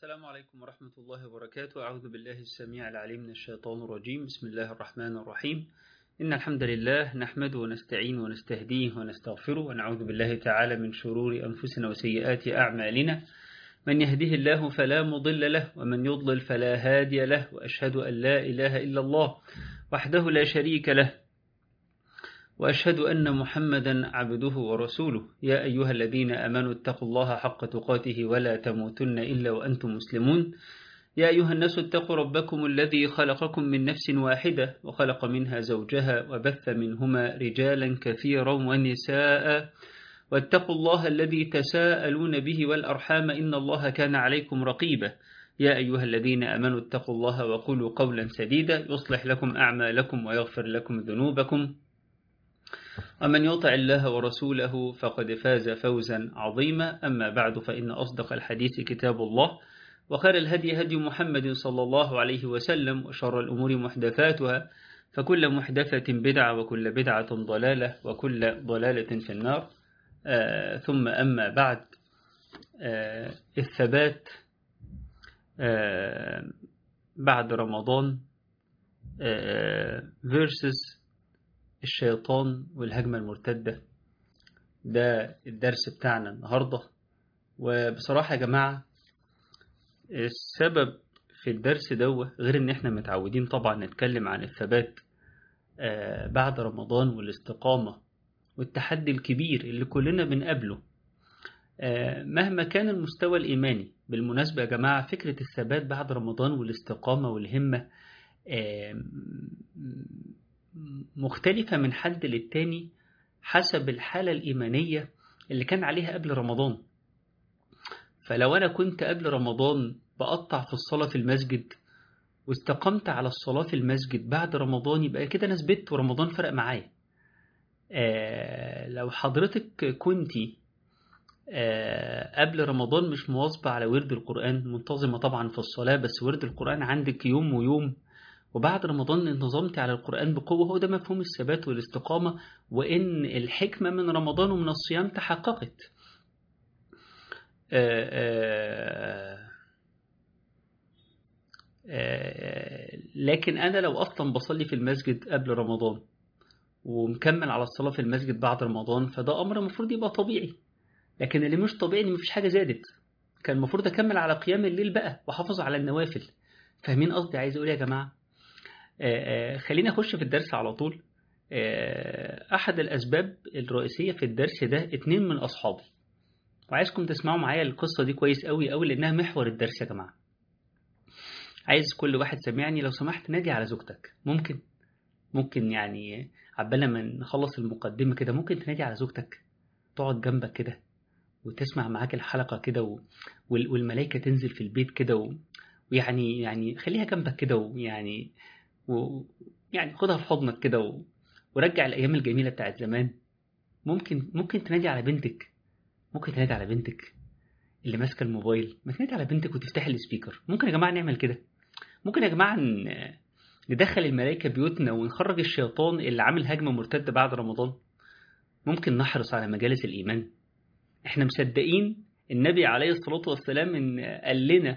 السلام عليكم ورحمة الله وبركاته أعوذ بالله السميع العليم من الشيطان الرجيم بسم الله الرحمن الرحيم إن الحمد لله نحمده ونستعين ونستهديه ونستغفره ونعوذ بالله تعالى من شرور أنفسنا وسيئات أعمالنا من يهده الله فلا مضل له ومن يضلل فلا هادي له وأشهد أن لا إله إلا الله وحده لا شريك له وأشهد أن محمدا عبده ورسوله يا أيها الذين أمنوا اتقوا الله حق تقاته ولا تموتن إلا وأنتم مسلمون يا أيها الناس اتقوا ربكم الذي خلقكم من نفس واحدة وخلق منها زوجها وبث منهما رجالا كثيرا ونساء واتقوا الله الذي تساءلون به والأرحام إن الله كان عليكم رقيبا يا أيها الذين أمنوا اتقوا الله وقولوا قولا سديدا يصلح لكم أعمالكم ويغفر لكم ذنوبكم ومن يطع الله ورسوله فقد فاز فوزا عظيما أما بعد فإن أصدق الحديث كتاب الله وخير الهدي هدي محمد صلى الله عليه وسلم وشر الأمور محدثاتها فكل محدثة بدعة وكل بدعة ضلالة وكل ضلالة في النار آه ثم أما بعد آه الثبات آه بعد رمضان versus الشيطان والهجمة المرتدة ده الدرس بتاعنا النهاردة وبصراحة يا جماعة السبب في الدرس دوه غير ان احنا متعودين طبعا نتكلم عن الثبات بعد رمضان والاستقامة والتحدي الكبير اللي كلنا بنقابله مهما كان المستوى الإيماني بالمناسبة يا جماعة فكرة الثبات بعد رمضان والاستقامة والهمة مختلفة من حد للتاني حسب الحالة الإيمانية اللي كان عليها قبل رمضان فلو أنا كنت قبل رمضان بقطع في الصلاة في المسجد واستقمت على الصلاة في المسجد بعد رمضان يبقى كده أنا ثبت ورمضان فرق معايا آه لو حضرتك كنتي آه قبل رمضان مش مواظبة على ورد القرآن منتظمة طبعا في الصلاة بس ورد القرآن عندك يوم ويوم وبعد رمضان انتظمت على القرآن بقوة هو ده مفهوم الثبات والاستقامة وإن الحكمة من رمضان ومن الصيام تحققت آآ آآ آآ لكن أنا لو أصلا بصلي في المسجد قبل رمضان ومكمل على الصلاة في المسجد بعد رمضان فده أمر المفروض يبقى طبيعي لكن اللي مش طبيعي إن مفيش حاجة زادت كان المفروض أكمل على قيام الليل بقى وحافظ على النوافل فاهمين قصدي عايز أقول يا جماعة خلينا أخش في الدرس على طول أحد الأسباب الرئيسية في الدرس ده اتنين من أصحابي وعايزكم تسمعوا معايا القصة دي كويس قوي قوي لأنها محور الدرس يا جماعة عايز كل واحد سمعني لو سمحت نادي على زوجتك ممكن ممكن يعني عبال ما نخلص المقدمة كده ممكن تنادي على زوجتك تقعد جنبك كده وتسمع معاك الحلقة كده و... والملائكة تنزل في البيت كده و... ويعني يعني خليها جنبك كده ويعني و... يعني خدها في حضنك كده و... ورجع الأيام الجميلة بتاعت زمان ممكن ممكن تنادي على بنتك ممكن تنادي على بنتك اللي ماسكه الموبايل ما تنادي على بنتك وتفتح السبيكر ممكن يا جماعه نعمل كده ممكن يا جماعه ندخل الملائكه بيوتنا ونخرج الشيطان اللي عامل هجمه مرتده بعد رمضان ممكن نحرص على مجالس الايمان احنا مصدقين النبي عليه الصلاه والسلام ان قال لنا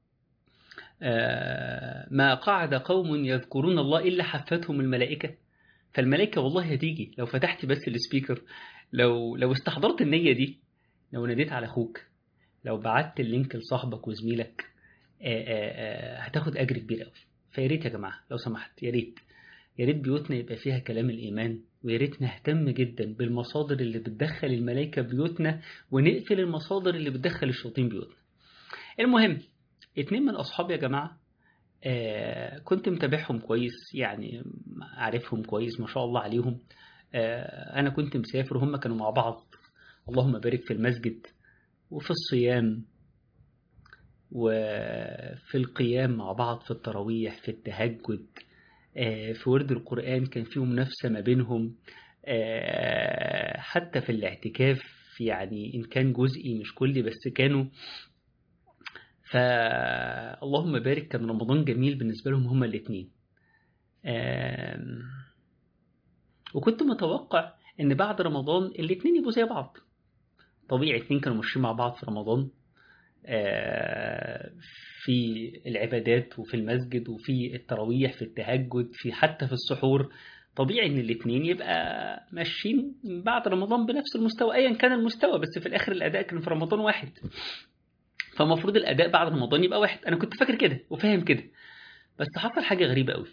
ما قعد قوم يذكرون الله الا حفتهم الملائكه فالملائكه والله هتيجي لو فتحت بس السبيكر لو لو استحضرت النيه دي لو ناديت على اخوك لو بعت اللينك لصاحبك وزميلك آآ آآ هتاخد اجر كبير قوي فيا ريت يا جماعه لو سمحت يا ريت يا ريت بيوتنا يبقى فيها كلام الايمان ويا ريت نهتم جدا بالمصادر اللي بتدخل الملائكه بيوتنا ونقفل المصادر اللي بتدخل الشياطين بيوتنا المهم اتنين من اصحابي يا جماعه آه كنت متابعهم كويس يعني عارفهم كويس ما شاء الله عليهم آه انا كنت مسافر وهم كانوا مع بعض اللهم بارك في المسجد وفي الصيام وفي القيام مع بعض في التراويح في التهجد في ورد القرآن كان فيه منافسة ما بينهم حتى في الاعتكاف يعني إن كان جزئي مش كلي بس كانوا فاللهم بارك كان رمضان جميل بالنسبة لهم هما الاتنين وكنت متوقع ان بعد رمضان الاتنين يبقوا زي بعض طبيعي اتنين كانوا ماشيين مع بعض في رمضان آه في العبادات وفي المسجد وفي التراويح في التهجد في حتى في السحور طبيعي ان الاثنين يبقى ماشيين بعد رمضان بنفس المستوى ايا كان المستوى بس في الاخر الاداء كان في رمضان واحد فالمفروض الاداء بعد رمضان يبقى واحد انا كنت فاكر كده وفاهم كده بس حصل حاجه غريبه قوي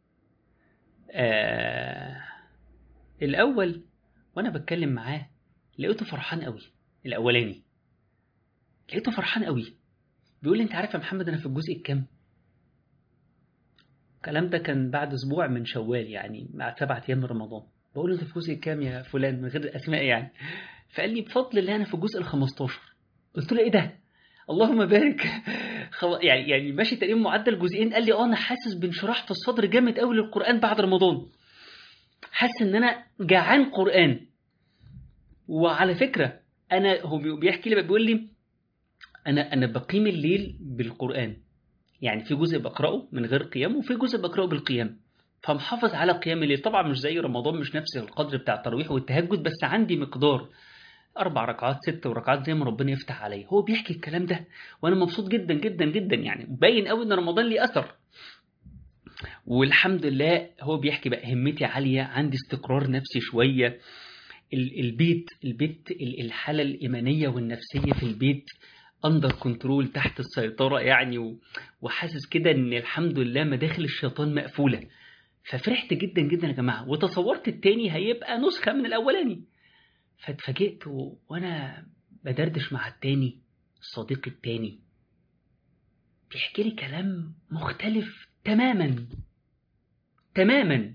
آه الاول وانا بتكلم معاه لقيته فرحان قوي الاولاني لقيته فرحان قوي بيقول لي انت عارف يا محمد انا في الجزء الكام الكلام ده كان بعد اسبوع من شوال يعني مع سبعة ايام من رمضان بقول له انت في الجزء الكام يا فلان من غير الاسماء يعني فقال لي بفضل الله انا في الجزء ال 15 قلت له ايه ده اللهم بارك خو... يعني يعني ماشي تقريبا معدل جزئين قال لي اه انا حاسس بانشراح في الصدر جامد قوي للقران بعد رمضان حاسس ان انا جعان قران وعلى فكره انا هو بيحكي لي بيقول لي انا انا بقيم الليل بالقران يعني في جزء بقراه من غير قيام وفي جزء بقراه بالقيام فمحافظ على قيام الليل طبعا مش زي رمضان مش نفس القدر بتاع التراويح والتهجد بس عندي مقدار اربع ركعات ست ركعات زي ما ربنا يفتح عليا هو بيحكي الكلام ده وانا مبسوط جدا جدا جدا يعني باين قوي ان رمضان ليه اثر والحمد لله هو بيحكي بقى همتي عاليه عندي استقرار نفسي شويه البيت البيت الحاله الايمانيه والنفسيه في البيت اندر كنترول تحت السيطره يعني وحاسس كده ان الحمد لله مداخل الشيطان مقفوله ففرحت جدا جدا يا جماعه وتصورت التاني هيبقى نسخه من الاولاني فاتفاجئت وانا بدردش مع التاني الصديق التاني بيحكي لي كلام مختلف تماما تماما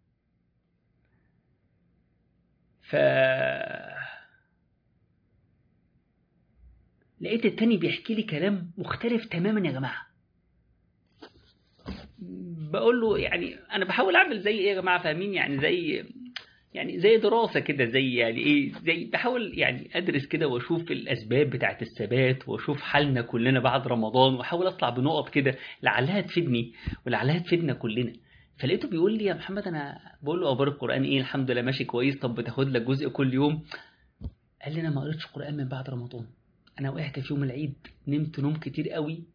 ف لقيت التاني بيحكي لي كلام مختلف تماما يا جماعه بقول له يعني انا بحاول اعمل زي ايه يا جماعه فاهمين يعني زي يعني زي دراسه كده زي يعني ايه زي بحاول يعني ادرس كده واشوف الاسباب بتاعت الثبات واشوف حالنا كلنا بعد رمضان واحاول اطلع بنقط كده لعلها تفيدني ولعلها تفيدنا كلنا فلقيته بيقول لي يا محمد انا بقول له اخبار القران ايه الحمد لله ماشي كويس طب بتاخد لك جزء كل يوم قال لي انا ما قريتش قران من بعد رمضان انا وقعت في يوم العيد نمت نوم كتير قوي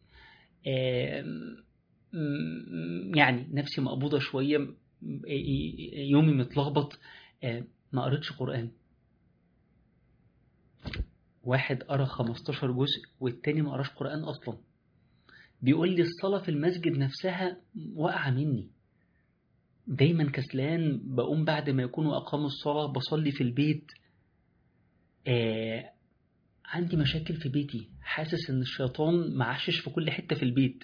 يعني نفسي مقبوضه شويه يومي متلخبط ما قريتش قرآن واحد قرا 15 جزء والتاني ما قراش قرآن أصلا بيقول لي الصلاة في المسجد نفسها واقعة مني دايما كسلان بقوم بعد ما يكونوا أقاموا الصلاة بصلي في البيت آه عندي مشاكل في بيتي حاسس ان الشيطان معشش في كل حتة في البيت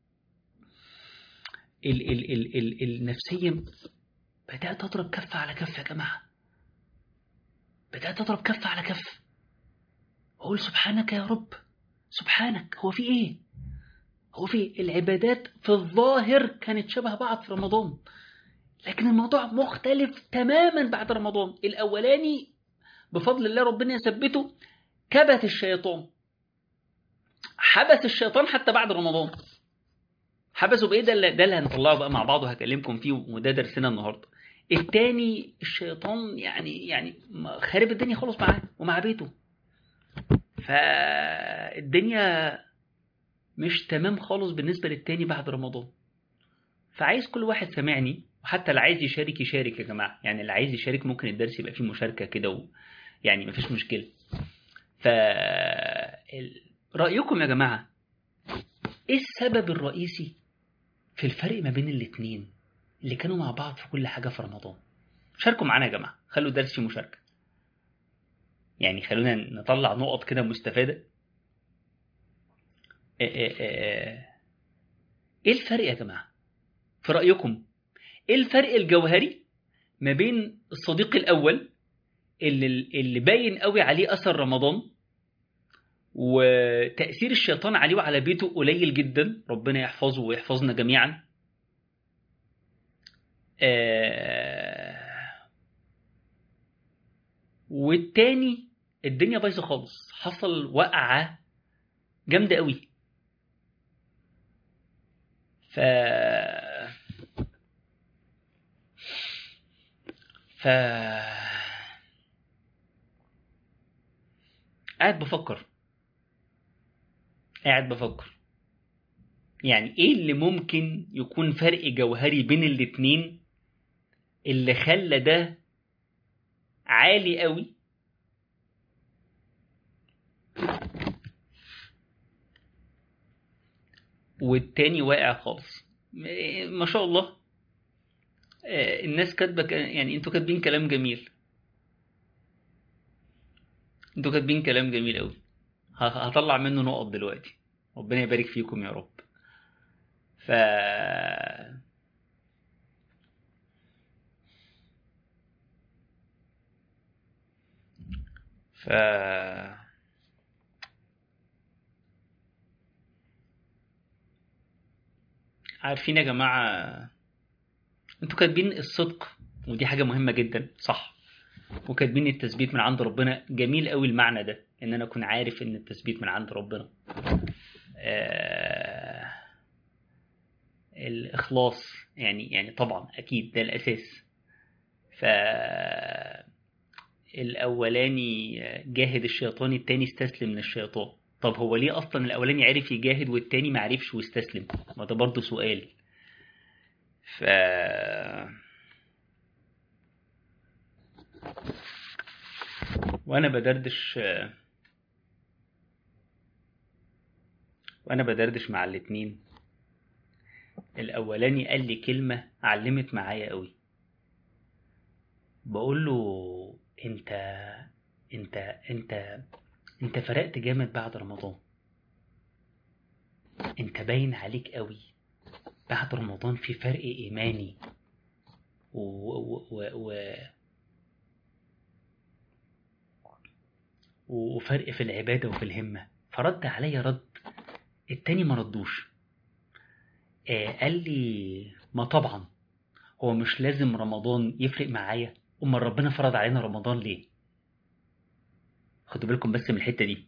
ال ال ال ال النفسية بدأت أضرب كف على كف يا جماعة بدأت أضرب كف على كف أقول سبحانك يا رب سبحانك هو في إيه هو في العبادات في الظاهر كانت شبه بعض في رمضان لكن الموضوع مختلف تماما بعد رمضان الأولاني بفضل الله ربنا يثبته كبت الشيطان حبس الشيطان حتى بعد رمضان حبسوا بايه ده اللي, ده اللي هنطلعه بقى مع بعض وهكلمكم فيه وده درسنا النهارده التاني الشيطان يعني يعني خارب الدنيا خالص معاه ومع بيته فالدنيا مش تمام خالص بالنسبه للتاني بعد رمضان فعايز كل واحد سامعني وحتى اللي عايز يشارك يشارك يا جماعه يعني اللي عايز يشارك ممكن الدرس يبقى فيه مشاركه كده و... يعني مفيش مشكله ف رايكم يا جماعه ايه السبب الرئيسي في الفرق ما بين الاتنين اللي كانوا مع بعض في كل حاجة في رمضان شاركوا معانا يا جماعة خلوا الدرس فيه مشاركة يعني خلونا نطلع نقط كده مستفادة ايه الفرق يا جماعة في رأيكم ايه الفرق الجوهري ما بين الصديق الأول اللي, اللي باين قوي عليه أثر رمضان وتأثير الشيطان عليه وعلى بيته قليل جدا ربنا يحفظه ويحفظنا جميعا آه والتاني الدنيا بايظه خالص حصل وقعه جامده قوي ف ف قاعد بفكر قاعد بفكر يعني ايه اللي ممكن يكون فرق جوهري بين الاتنين اللي خلى ده عالي قوي والتاني واقع خالص ما شاء الله الناس كاتبه يعني انتوا كاتبين كلام جميل انتوا كاتبين كلام جميل قوي هطلع منه نقط دلوقتي ربنا يبارك فيكم يا رب ف ف عارفين يا جماعة انتوا كاتبين الصدق ودي حاجة مهمة جدا صح وكاتبين التثبيت من عند ربنا جميل قوي المعنى ده ان انا اكون عارف ان التثبيت من عند ربنا آه الاخلاص يعني يعني طبعا اكيد ده الاساس ف الاولاني جاهد الشيطان التاني استسلم للشيطان طب هو ليه اصلا الاولاني عرف يجاهد والتاني ما عرفش واستسلم ما ده برضه سؤال ف وانا بدردش وانا بدردش مع الاتنين الاولاني قال لي كلمة علمت معايا قوي بقول له انت انت انت انت فرقت جامد بعد رمضان انت باين عليك قوي بعد رمضان في فرق ايماني و, و... و... و... وفرق في العبادة وفي الهمة فرد عليا رد التاني ما ردوش آه قال لي ما طبعا هو مش لازم رمضان يفرق معايا امال ربنا فرض علينا رمضان ليه خدوا بالكم بس من الحتة دي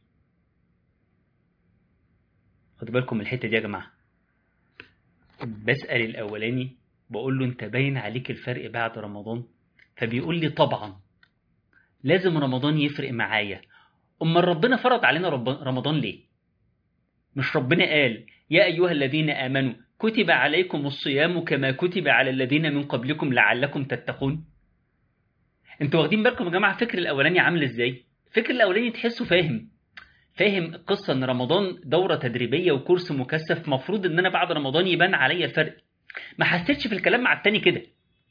خدوا بالكم من الحتة دي يا جماعة بسأل الأولاني بقول له أنت باين عليك الفرق بعد رمضان فبيقول لي طبعا لازم رمضان يفرق معايا أمال ربنا فرض علينا رب... رمضان ليه مش ربنا قال يا أيها الذين آمنوا كتب عليكم الصيام كما كتب على الذين من قبلكم لعلكم تتقون انتوا واخدين بالكم يا جماعة فكر الأولاني عامل ازاي الفكر الأولاني تحسه فاهم فاهم القصة ان رمضان دورة تدريبية وكورس مكثف مفروض ان انا بعد رمضان يبان عليا الفرق ما حسيتش في الكلام مع التاني كده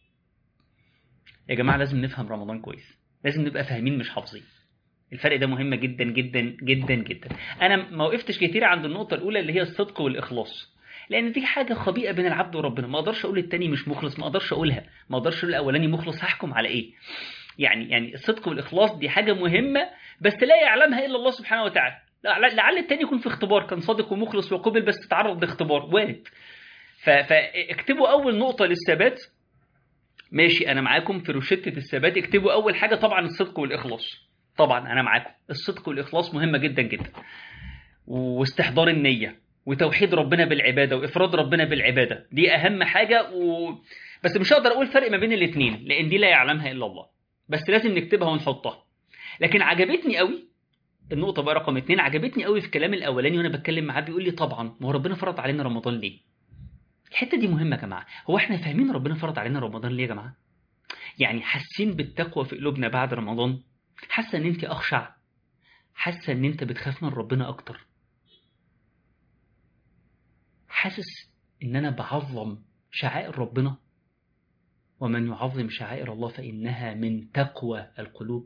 يا جماعة لازم نفهم رمضان كويس لازم نبقى فاهمين مش حافظين الفرق ده مهم جدا جدا جدا جدا انا ما وقفتش كتير عند النقطة الاولى اللي هي الصدق والاخلاص لان دي حاجة خبيئة بين العبد وربنا ما اقدرش اقول التاني مش مخلص ما اقدرش اقولها ما اقدرش اقول الاولاني مخلص هحكم على ايه يعني يعني الصدق والاخلاص دي حاجة مهمة بس لا يعلمها الا الله سبحانه وتعالى لعل التاني يكون في اختبار كان صادق ومخلص وقبل بس تعرض لاختبار وارد فاكتبوا اول نقطة للثبات ماشي انا معاكم في روشتة الثبات اكتبوا اول حاجة طبعا الصدق والاخلاص طبعا انا معاكم الصدق والاخلاص مهمة جدا جدا واستحضار النية وتوحيد ربنا بالعبادة وافراد ربنا بالعبادة دي اهم حاجة و... بس مش هقدر اقول فرق ما بين الاثنين لان دي لا يعلمها الا الله بس لازم نكتبها ونحطها لكن عجبتني قوي النقطة بقى رقم اتنين عجبتني قوي في كلام الأولاني وأنا بتكلم معاه بيقول لي طبعا ما هو ربنا فرض علينا رمضان ليه؟ الحتة دي مهمة يا جماعة هو احنا فاهمين ربنا فرض علينا رمضان ليه يا جماعة؟ يعني حاسين بالتقوى في قلوبنا بعد رمضان؟ حاسة إن أنت أخشع؟ حاسة إن أنت بتخاف من ربنا أكتر؟ حاسس إن أنا بعظم شعائر ربنا؟ ومن يعظم شعائر الله فإنها من تقوى القلوب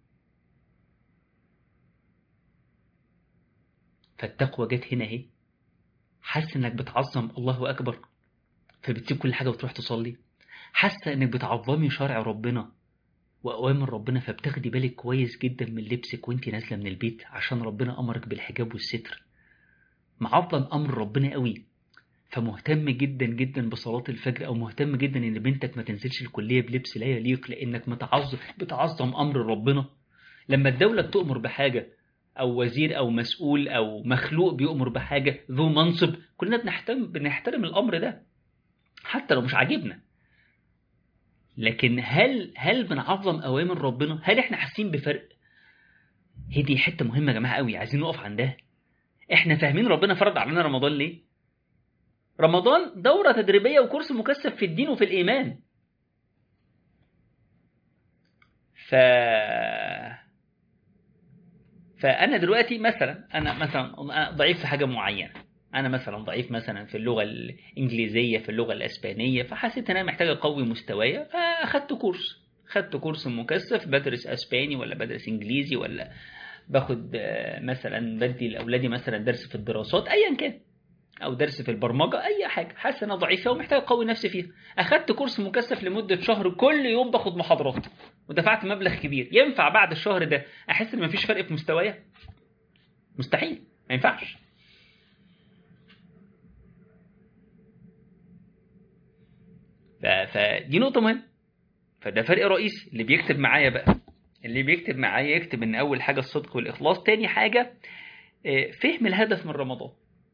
فالتقوى جت هنا اهي حاسس انك بتعظم الله اكبر فبتسيب كل حاجه وتروح تصلي حاسه انك بتعظمي شرع ربنا واوامر ربنا فبتاخدي بالك كويس جدا من لبسك وانت نازله من البيت عشان ربنا امرك بالحجاب والستر معظم امر ربنا قوي فمهتم جدا جدا بصلاة الفجر أو مهتم جدا إن بنتك ما تنزلش الكلية بلبس لا يليق لأنك متعظم بتعظم أمر ربنا لما الدولة بتؤمر بحاجة أو وزير أو مسؤول أو مخلوق بيؤمر بحاجة ذو منصب كلنا بنحترم بنحترم الأمر ده حتى لو مش عاجبنا لكن هل هل بنعظم أوامر ربنا؟ هل إحنا حاسين بفرق؟ هي دي حتة مهمة يا جماعة قوي عايزين نقف عندها. إحنا فاهمين ربنا فرض علينا رمضان ليه؟ رمضان دورة تدريبية وكورس مكثف في الدين وفي الإيمان ف فأنا دلوقتي مثلا أنا مثلا ضعيف في حاجة معينة أنا مثلا ضعيف مثلا في اللغة الإنجليزية في اللغة الأسبانية فحسيت إن أنا محتاج أقوي مستواي فأخدت كورس خدت كورس مكثف بدرس أسباني ولا بدرس إنجليزي ولا باخد مثلا بدي لأولادي مثلا درس في الدراسات أيا كان او درس في البرمجه اي حاجه حاسس انا ضعيفه ومحتاج اقوي نفسي فيها اخدت كورس مكثف لمده شهر كل يوم باخد محاضرات ودفعت مبلغ كبير ينفع بعد الشهر ده احس ان مفيش فرق في مستوايا مستحيل ما ينفعش فدي نقطه مهمه فده فرق رئيسي اللي بيكتب معايا بقى اللي بيكتب معايا يكتب ان اول حاجه الصدق والاخلاص تاني حاجه فهم الهدف من رمضان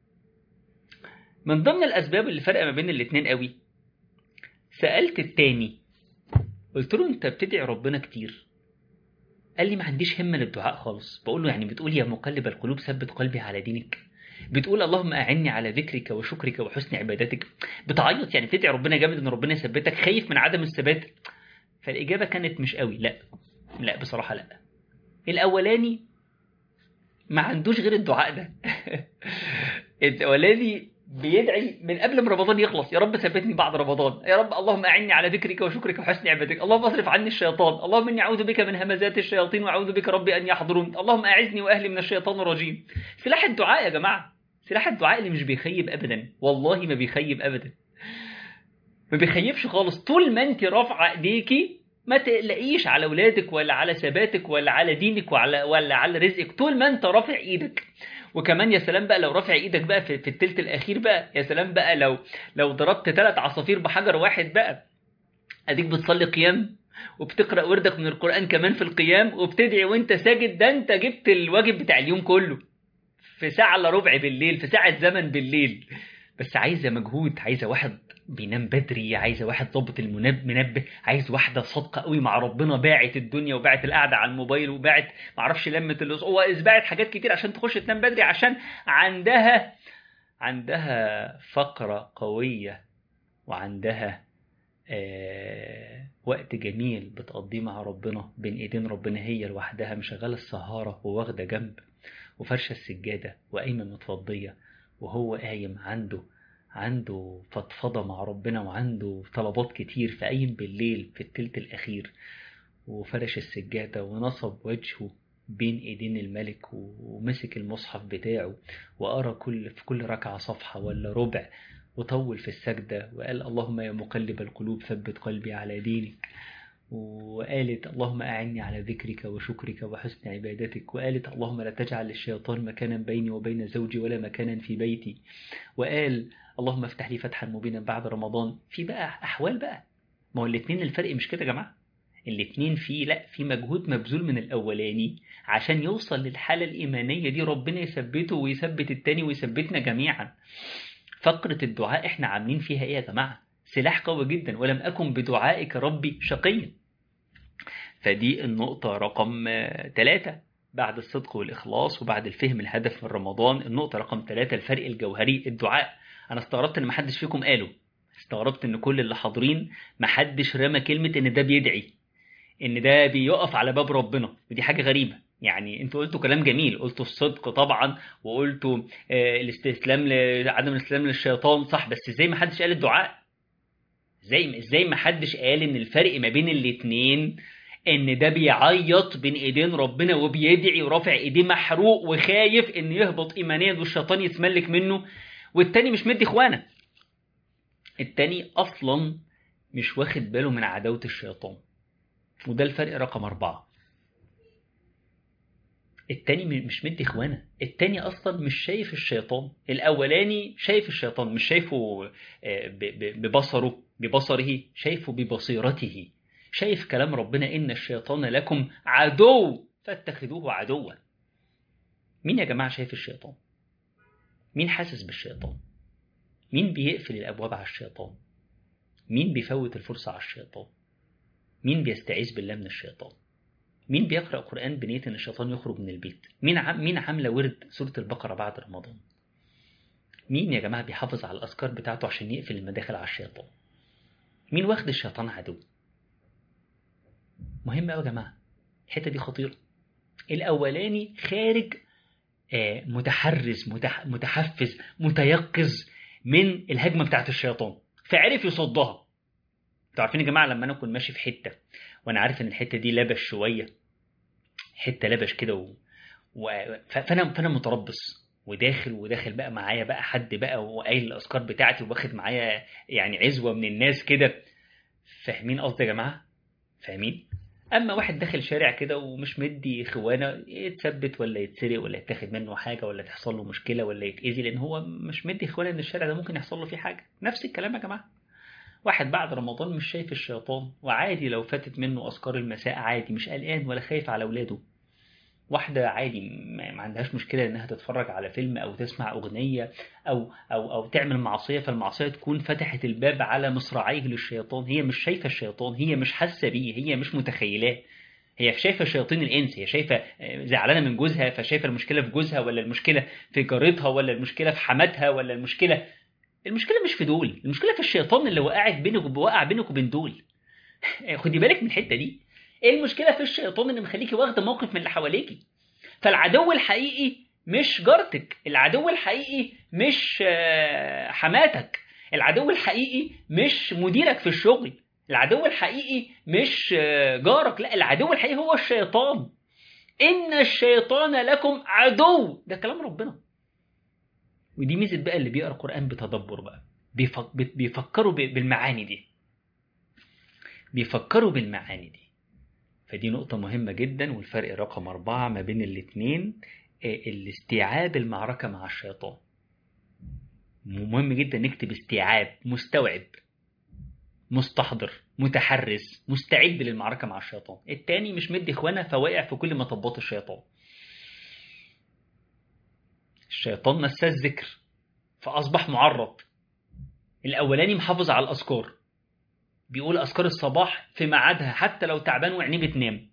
من ضمن الأسباب اللي فرق ما بين الاتنين قوي سألت التاني قلت له أنت بتدعي ربنا كتير قال لي ما عنديش همة للدعاء خالص بقول له يعني بتقول يا مقلب القلوب ثبت قلبي على دينك بتقول اللهم أعني على ذكرك وشكرك وحسن عبادتك بتعيط يعني بتدعي ربنا جامد ان ربنا يثبتك خايف من عدم الثبات فالإجابة كانت مش قوي لا لا بصراحة لا الأولاني ما عندوش غير الدعاء ده الأولاني بيدعي من قبل ما رمضان يخلص يا رب ثبتني بعد رمضان يا رب اللهم اعني على ذكرك وشكرك وحسن عبادتك اللهم اصرف عني الشيطان اللهم اني اعوذ بك من همزات الشياطين واعوذ بك ربي ان يحضرون اللهم اعزني واهلي من الشيطان الرجيم سلاح الدعاء يا جماعه سلاح الدعاء اللي مش بيخيب ابدا والله ما بيخيب ابدا ما بيخيبش خالص طول ما انت رافعه ايديكي ما تقلقيش على اولادك ولا على ثباتك ولا على دينك ولا ولا على رزقك طول ما انت رافع ايدك وكمان يا سلام بقى لو رافع ايدك بقى في, في التلت الاخير بقى يا سلام بقى لو لو ضربت ثلاث عصافير بحجر واحد بقى اديك بتصلي قيام وبتقرا وردك من القران كمان في القيام وبتدعي وانت ساجد ده انت جبت الواجب بتاع اليوم كله في ساعه الا ربع بالليل في ساعه زمن بالليل بس عايزه مجهود عايزه واحد بينام بدري عايزه واحد ضابط المنبه عايز واحده صادقه قوي مع ربنا باعت الدنيا وباعت القعده على الموبايل وباعت معرفش لمه الاسبوع باعت حاجات كتير عشان تخش تنام بدري عشان عندها عندها فقره قويه وعندها آه وقت جميل بتقضيه مع ربنا بين ايدين ربنا هي لوحدها مشغله السهاره وواخده جنب وفرشه السجاده وقايمه متفضيه وهو قايم عنده عنده فضفضة مع ربنا وعنده طلبات كتير فقايم بالليل في التلت الأخير وفرش السجادة ونصب وجهه بين ايدين الملك ومسك المصحف بتاعه وقرا كل في كل ركعة صفحة ولا ربع وطول في السجدة وقال اللهم يا مقلب القلوب ثبت قلبي على دينك وقالت اللهم أعني على ذكرك وشكرك وحسن عبادتك وقالت اللهم لا تجعل الشيطان مكانا بيني وبين زوجي ولا مكانا في بيتي وقال اللهم افتح لي فتحا مبينا بعد رمضان في بقى أحوال بقى ما هو الاتنين الفرق مش كده يا جماعة الاتنين في لا في مجهود مبذول من الأولاني عشان يوصل للحالة الإيمانية دي ربنا يثبته ويثبت التاني ويثبتنا جميعا فقرة الدعاء احنا عاملين فيها ايه يا جماعة سلاح قوي جدا ولم أكن بدعائك ربي شقيا فدي النقطة رقم ثلاثة بعد الصدق والإخلاص وبعد الفهم الهدف من رمضان النقطة رقم ثلاثة الفرق الجوهري الدعاء أنا استغربت إن محدش فيكم قاله استغربت إن كل اللي حاضرين محدش رمى كلمة إن ده بيدعي إن ده بيقف على باب ربنا ودي حاجة غريبة يعني انتوا قلتوا كلام جميل قلتوا الصدق طبعا وقلتوا آه الاستسلام عدم الاستسلام للشيطان صح بس ازاي ما حدش قال الدعاء ازاي ازاي ما حدش قال ان الفرق ما بين الاتنين ان ده بيعيط بين ايدين ربنا وبيدعي ورافع ايديه محروق وخايف ان يهبط ايمانيا والشيطان يتملك منه والتاني مش مدي اخوانا التاني اصلا مش واخد باله من عداوة الشيطان وده الفرق رقم أربعة التاني مش مدي اخوانا التاني اصلا مش شايف الشيطان الاولاني شايف الشيطان مش شايفه ببصره ببصره شايفه ببصيرته شايف كلام ربنا ان الشيطان لكم عدو فاتخذوه عدوا مين يا جماعه شايف الشيطان مين حاسس بالشيطان مين بيقفل الابواب على الشيطان مين بيفوت الفرصه على الشيطان مين بيستعيذ بالله من الشيطان مين بيقرأ قرآن بنية إن الشيطان يخرج من البيت؟ مين عم مين عاملة ورد سورة البقرة بعد رمضان؟ مين يا جماعة بيحافظ على الأذكار بتاعته عشان يقفل المداخل على الشيطان مين واخد الشيطان عدو مهم قوي يا جماعة الحتة دي خطيرة الأولاني خارج آه، متحرز متح... متحفز متيقظ من الهجمة بتاعت الشيطان فعرف يصدها انتوا عارفين يا جماعة لما أنا أكون ماشي في حتة وأنا عارف إن الحتة دي لبش شوية حتة لبش كده و... و... ف- فأنا فأنا متربص وداخل وداخل بقى معايا بقى حد بقى وقايل الأذكار بتاعتي وواخد معايا يعني عزوة من الناس كده فاهمين قصدي يا جماعة؟ فاهمين؟ اما واحد داخل شارع كده ومش مدي خوانه يتثبت ولا يتسرق ولا يتاخد منه حاجه ولا تحصل له مشكله ولا يتاذي لان هو مش مدي خوانه ان الشارع ده ممكن يحصل له فيه حاجه نفس الكلام يا جماعه واحد بعد رمضان مش شايف الشيطان وعادي لو فاتت منه اذكار المساء عادي مش قلقان ولا خايف على اولاده واحدة عادي ما ما عندهاش مشكلة إنها تتفرج على فيلم أو تسمع أغنية أو أو أو تعمل معصية فالمعصية تكون فتحت الباب على مصراعيه للشيطان هي مش شايفة الشيطان هي مش حاسة بيه هي مش متخيلاه هي شايفة شياطين الإنس هي شايفة آه، زعلانة من جوزها فشايفة المشكلة في جوزها ولا المشكلة في جارتها ولا المشكلة في حماتها ولا المشكلة المشكلة مش في دول المشكلة في الشيطان اللي وقعت بينك وبوقع بينك وبين دول خدي بالك من الحتة دي ايه المشكلة في الشيطان اللي مخليكي واخدة موقف من اللي حواليكي فالعدو الحقيقي مش جارتك العدو الحقيقي مش آه، حماتك العدو الحقيقي مش مديرك في الشغل العدو الحقيقي مش آه، جارك لا العدو الحقيقي هو الشيطان إن الشيطان لكم عدو ده كلام ربنا ودي ميزة بقى اللي بيقرأ القرآن بتدبر بقى بيفك- بيفكروا ب- بالمعاني دي بيفكروا بالمعاني دي فدي نقطة مهمة جدا والفرق رقم أربعة ما بين الاتنين آه، الاستيعاب المعركة مع الشيطان مهم جدا نكتب استيعاب مستوعب مستحضر متحرز مستعد للمعركة مع الشيطان التاني مش مدي اخوانا فواقع في كل مطبات الشيطان الشيطان نساه الذكر فأصبح معرض الأولاني محافظ على الأذكار بيقول أذكار الصباح في ميعادها حتى لو تعبان وعينيه بتنام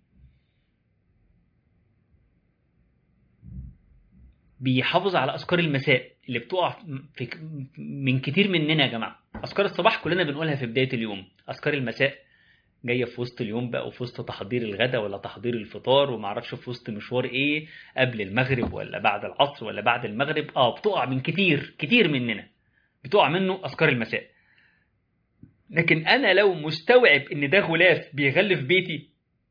بيحافظ على أذكار المساء اللي بتقع في من كتير مننا يا جماعة أذكار الصباح كلنا بنقولها في بداية اليوم أذكار المساء جاية في وسط اليوم بقى وفي وسط تحضير الغداء ولا تحضير الفطار ومعرفش في وسط مشوار ايه قبل المغرب ولا بعد العصر ولا بعد المغرب اه بتقع من كتير كتير مننا بتقع منه أذكار المساء لكن أنا لو مستوعب إن ده غلاف بيغلف بيتي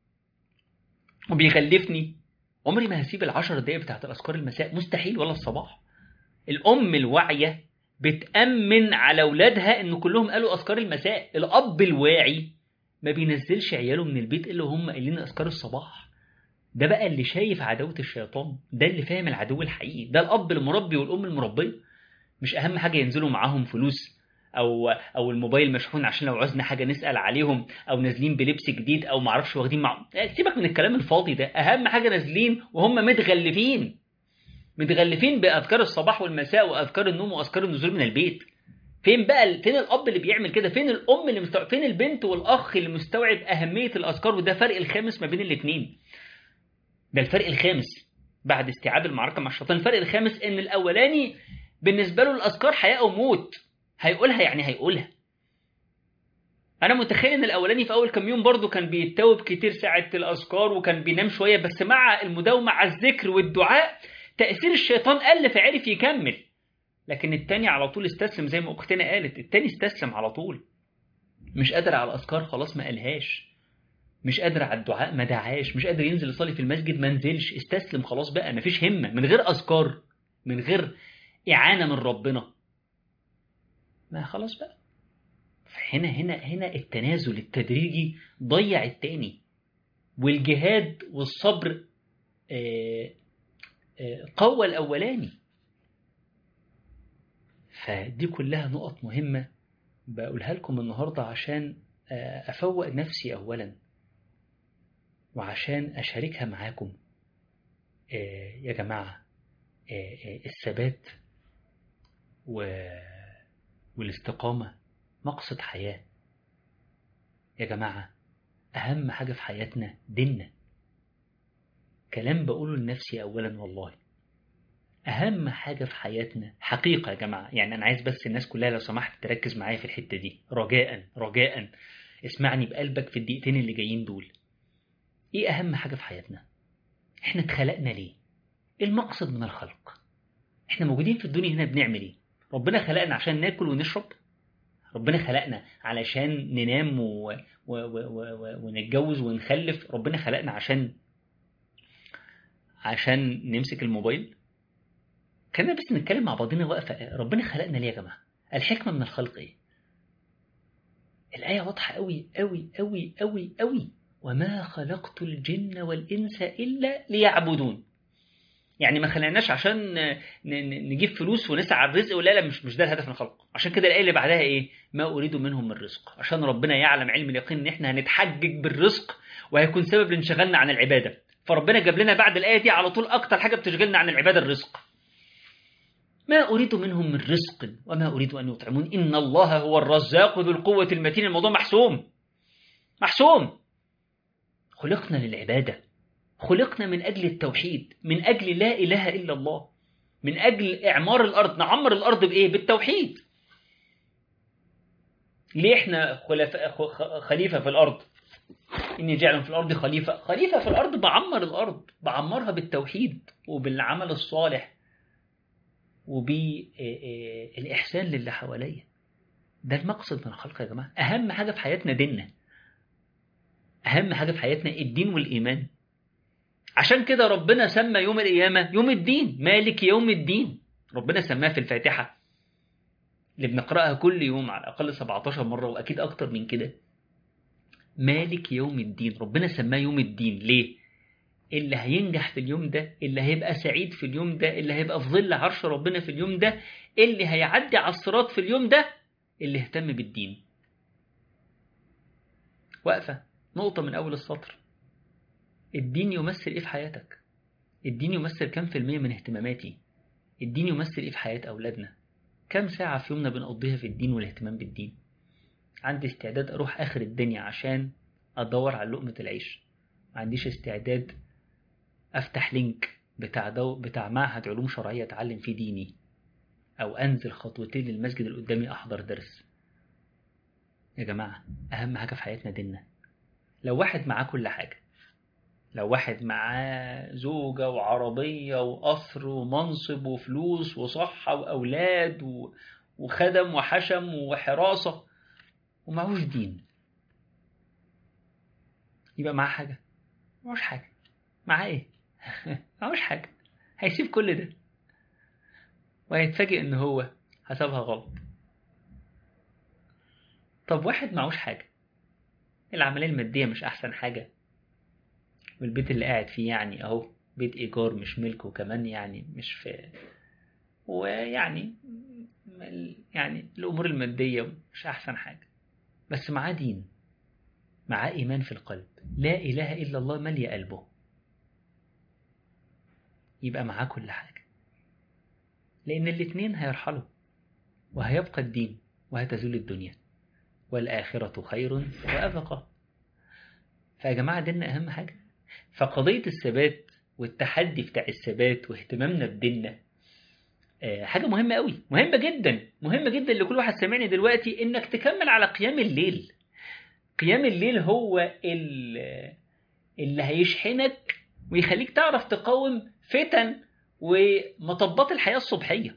وبيغلفني عمري ما هسيب العشر دقايق بتاعت الأذكار المساء مستحيل ولا الصباح الأم الواعية بتأمن على أولادها إن كلهم قالوا أذكار المساء الأب الواعي ما بينزلش عياله من البيت إلا وهم قايلين أذكار الصباح ده بقى اللي شايف عداوة الشيطان ده اللي فاهم العدو الحقيقي ده الأب المربي والأم المربية مش أهم حاجة ينزلوا معاهم فلوس او او الموبايل مشحون عشان لو عوزنا حاجه نسال عليهم او نازلين بلبس جديد او معرفش واخدين مع سيبك من الكلام الفاضي ده اهم حاجه نازلين وهم متغلفين متغلفين باذكار الصباح والمساء واذكار النوم واذكار النزول من البيت فين بقى ال- فين الاب اللي بيعمل كده فين الام اللي مستوعب فين البنت والاخ اللي مستوعب اهميه الاذكار وده فرق الخامس ما بين الاثنين ده الفرق الخامس بعد استيعاب المعركه مع الشيطان الفرق الخامس ان الاولاني بالنسبه له الاذكار حياه او موت هيقولها يعني هيقولها انا متخيل ان الاولاني في اول كام يوم برضه كان بيتوب كتير ساعه الاذكار وكان بينام شويه بس مع المداومه على الذكر والدعاء تاثير الشيطان قل فعرف يكمل لكن التاني على طول استسلم زي ما اختنا قالت التاني استسلم على طول مش قادر على الاذكار خلاص ما قالهاش مش قادر على الدعاء ما دعاش مش قادر ينزل يصلي في المسجد ما نزلش استسلم خلاص بقى مفيش همه من غير اذكار من غير اعانه من ربنا ما خلاص بقى هنا هنا هنا التنازل التدريجي ضيع التاني والجهاد والصبر آه، آه، قوى الأولاني فدي كلها نقط مهمة بقولها لكم النهاردة عشان آه، أفوق نفسي أولا وعشان أشاركها معاكم آه، يا جماعة آه، آه، الثبات و- والاستقامة مقصد حياة يا جماعة أهم حاجة في حياتنا ديننا كلام بقوله لنفسي أولا والله أهم حاجة في حياتنا حقيقة يا جماعة يعني أنا عايز بس الناس كلها لو سمحت تركز معايا في الحتة دي رجاء رجاء اسمعني بقلبك في الدقيقتين اللي جايين دول إيه أهم حاجة في حياتنا إحنا اتخلقنا ليه إيه المقصد من الخلق إحنا موجودين في الدنيا هنا بنعمل إيه ربنا خلقنا عشان ناكل ونشرب ربنا خلقنا علشان ننام و... و... و... و... ونتجوز ونخلف ربنا خلقنا عشان عشان نمسك الموبايل خلينا بس نتكلم مع بعضنا واقفة ربنا خلقنا ليه يا جماعة الحكمة من الخلق ايه الآية واضحة قوي قوي قوي قوي قوي وما خلقت الجن والإنس إلا ليعبدون يعني ما خلقناش عشان نجيب فلوس ونسعى الرزق ولا لا مش مش ده الهدف من الخلق عشان كده الآية اللي بعدها إيه ما أريد منهم من رزق عشان ربنا يعلم علم اليقين إن إحنا هنتحجج بالرزق وهيكون سبب لانشغالنا عن العبادة فربنا جاب لنا بعد الآية دي على طول أكتر حاجة بتشغلنا عن العبادة الرزق ما أريد منهم من رزق وما أريد أن يطعمون إن الله هو الرزاق ذو القوة المتين الموضوع محسوم محسوم خلقنا للعبادة خلقنا من أجل التوحيد من أجل لا إله إلا الله من أجل إعمار الأرض نعمر الأرض بإيه بالتوحيد ليه إحنا خليفة في الأرض إني جعل في الأرض خليفة خليفة في الأرض بعمر الأرض بعمرها بالتوحيد وبالعمل الصالح وبالإحسان للي حواليا ده المقصد من الخلق يا جماعة أهم حاجة في حياتنا ديننا أهم حاجة في حياتنا الدين والإيمان عشان كده ربنا سمى يوم القيامة يوم الدين مالك يوم الدين ربنا سماه في الفاتحة اللي بنقرأها كل يوم على الأقل 17 مرة وأكيد أكتر من كده مالك يوم الدين ربنا سماه يوم الدين ليه اللي هينجح في اليوم ده اللي هيبقى سعيد في اليوم ده اللي هيبقى في ظل عرش ربنا في اليوم ده اللي هيعدي على الصراط في اليوم ده اللي اهتم بالدين واقفة نقطة من أول السطر الدين يمثل إيه في حياتك الدين يمثل كم في المية من اهتماماتي الدين يمثل إيه في حياة أولادنا كم ساعة في يومنا بنقضيها في الدين والاهتمام بالدين عندي استعداد أروح آخر الدنيا عشان أدور على لقمة العيش ما عنديش استعداد أفتح لينك بتاع دو بتاع معهد علوم شرعية أتعلم فيه ديني أو أنزل خطوتين للمسجد اللي قدامي أحضر درس يا جماعة أهم حاجة في حياتنا ديننا لو واحد معاه كل حاجة لو واحد معاه زوجة وعربية وقصر ومنصب وفلوس وصحة وأولاد و... وخدم وحشم وحراسة ومعهوش دين يبقى معاه حاجة معهوش حاجة معاه ايه معهوش حاجة هيسيب كل ده وهيتفاجئ ان هو حسبها غلط طب واحد معهوش حاجة العملية المادية مش أحسن حاجة والبيت اللي قاعد فيه يعني أهو بيت إيجار مش ملكه كمان يعني مش في ويعني يعني الأمور المادية مش أحسن حاجة بس معاه دين معاه إيمان في القلب لا إله إلا الله ملي قلبه يبقى معاه كل حاجة لأن الاتنين هيرحلوا وهيبقى الدين وهتزول الدنيا والآخرة خير وأبقى فيا جماعة ديننا أهم حاجة فقضية الثبات والتحدي بتاع الثبات واهتمامنا بديننا حاجة مهمة قوي مهمة جدا مهمة جدا لكل واحد سامعني دلوقتي انك تكمل على قيام الليل قيام الليل هو اللي هيشحنك ويخليك تعرف تقاوم فتن ومطبات الحياة الصبحية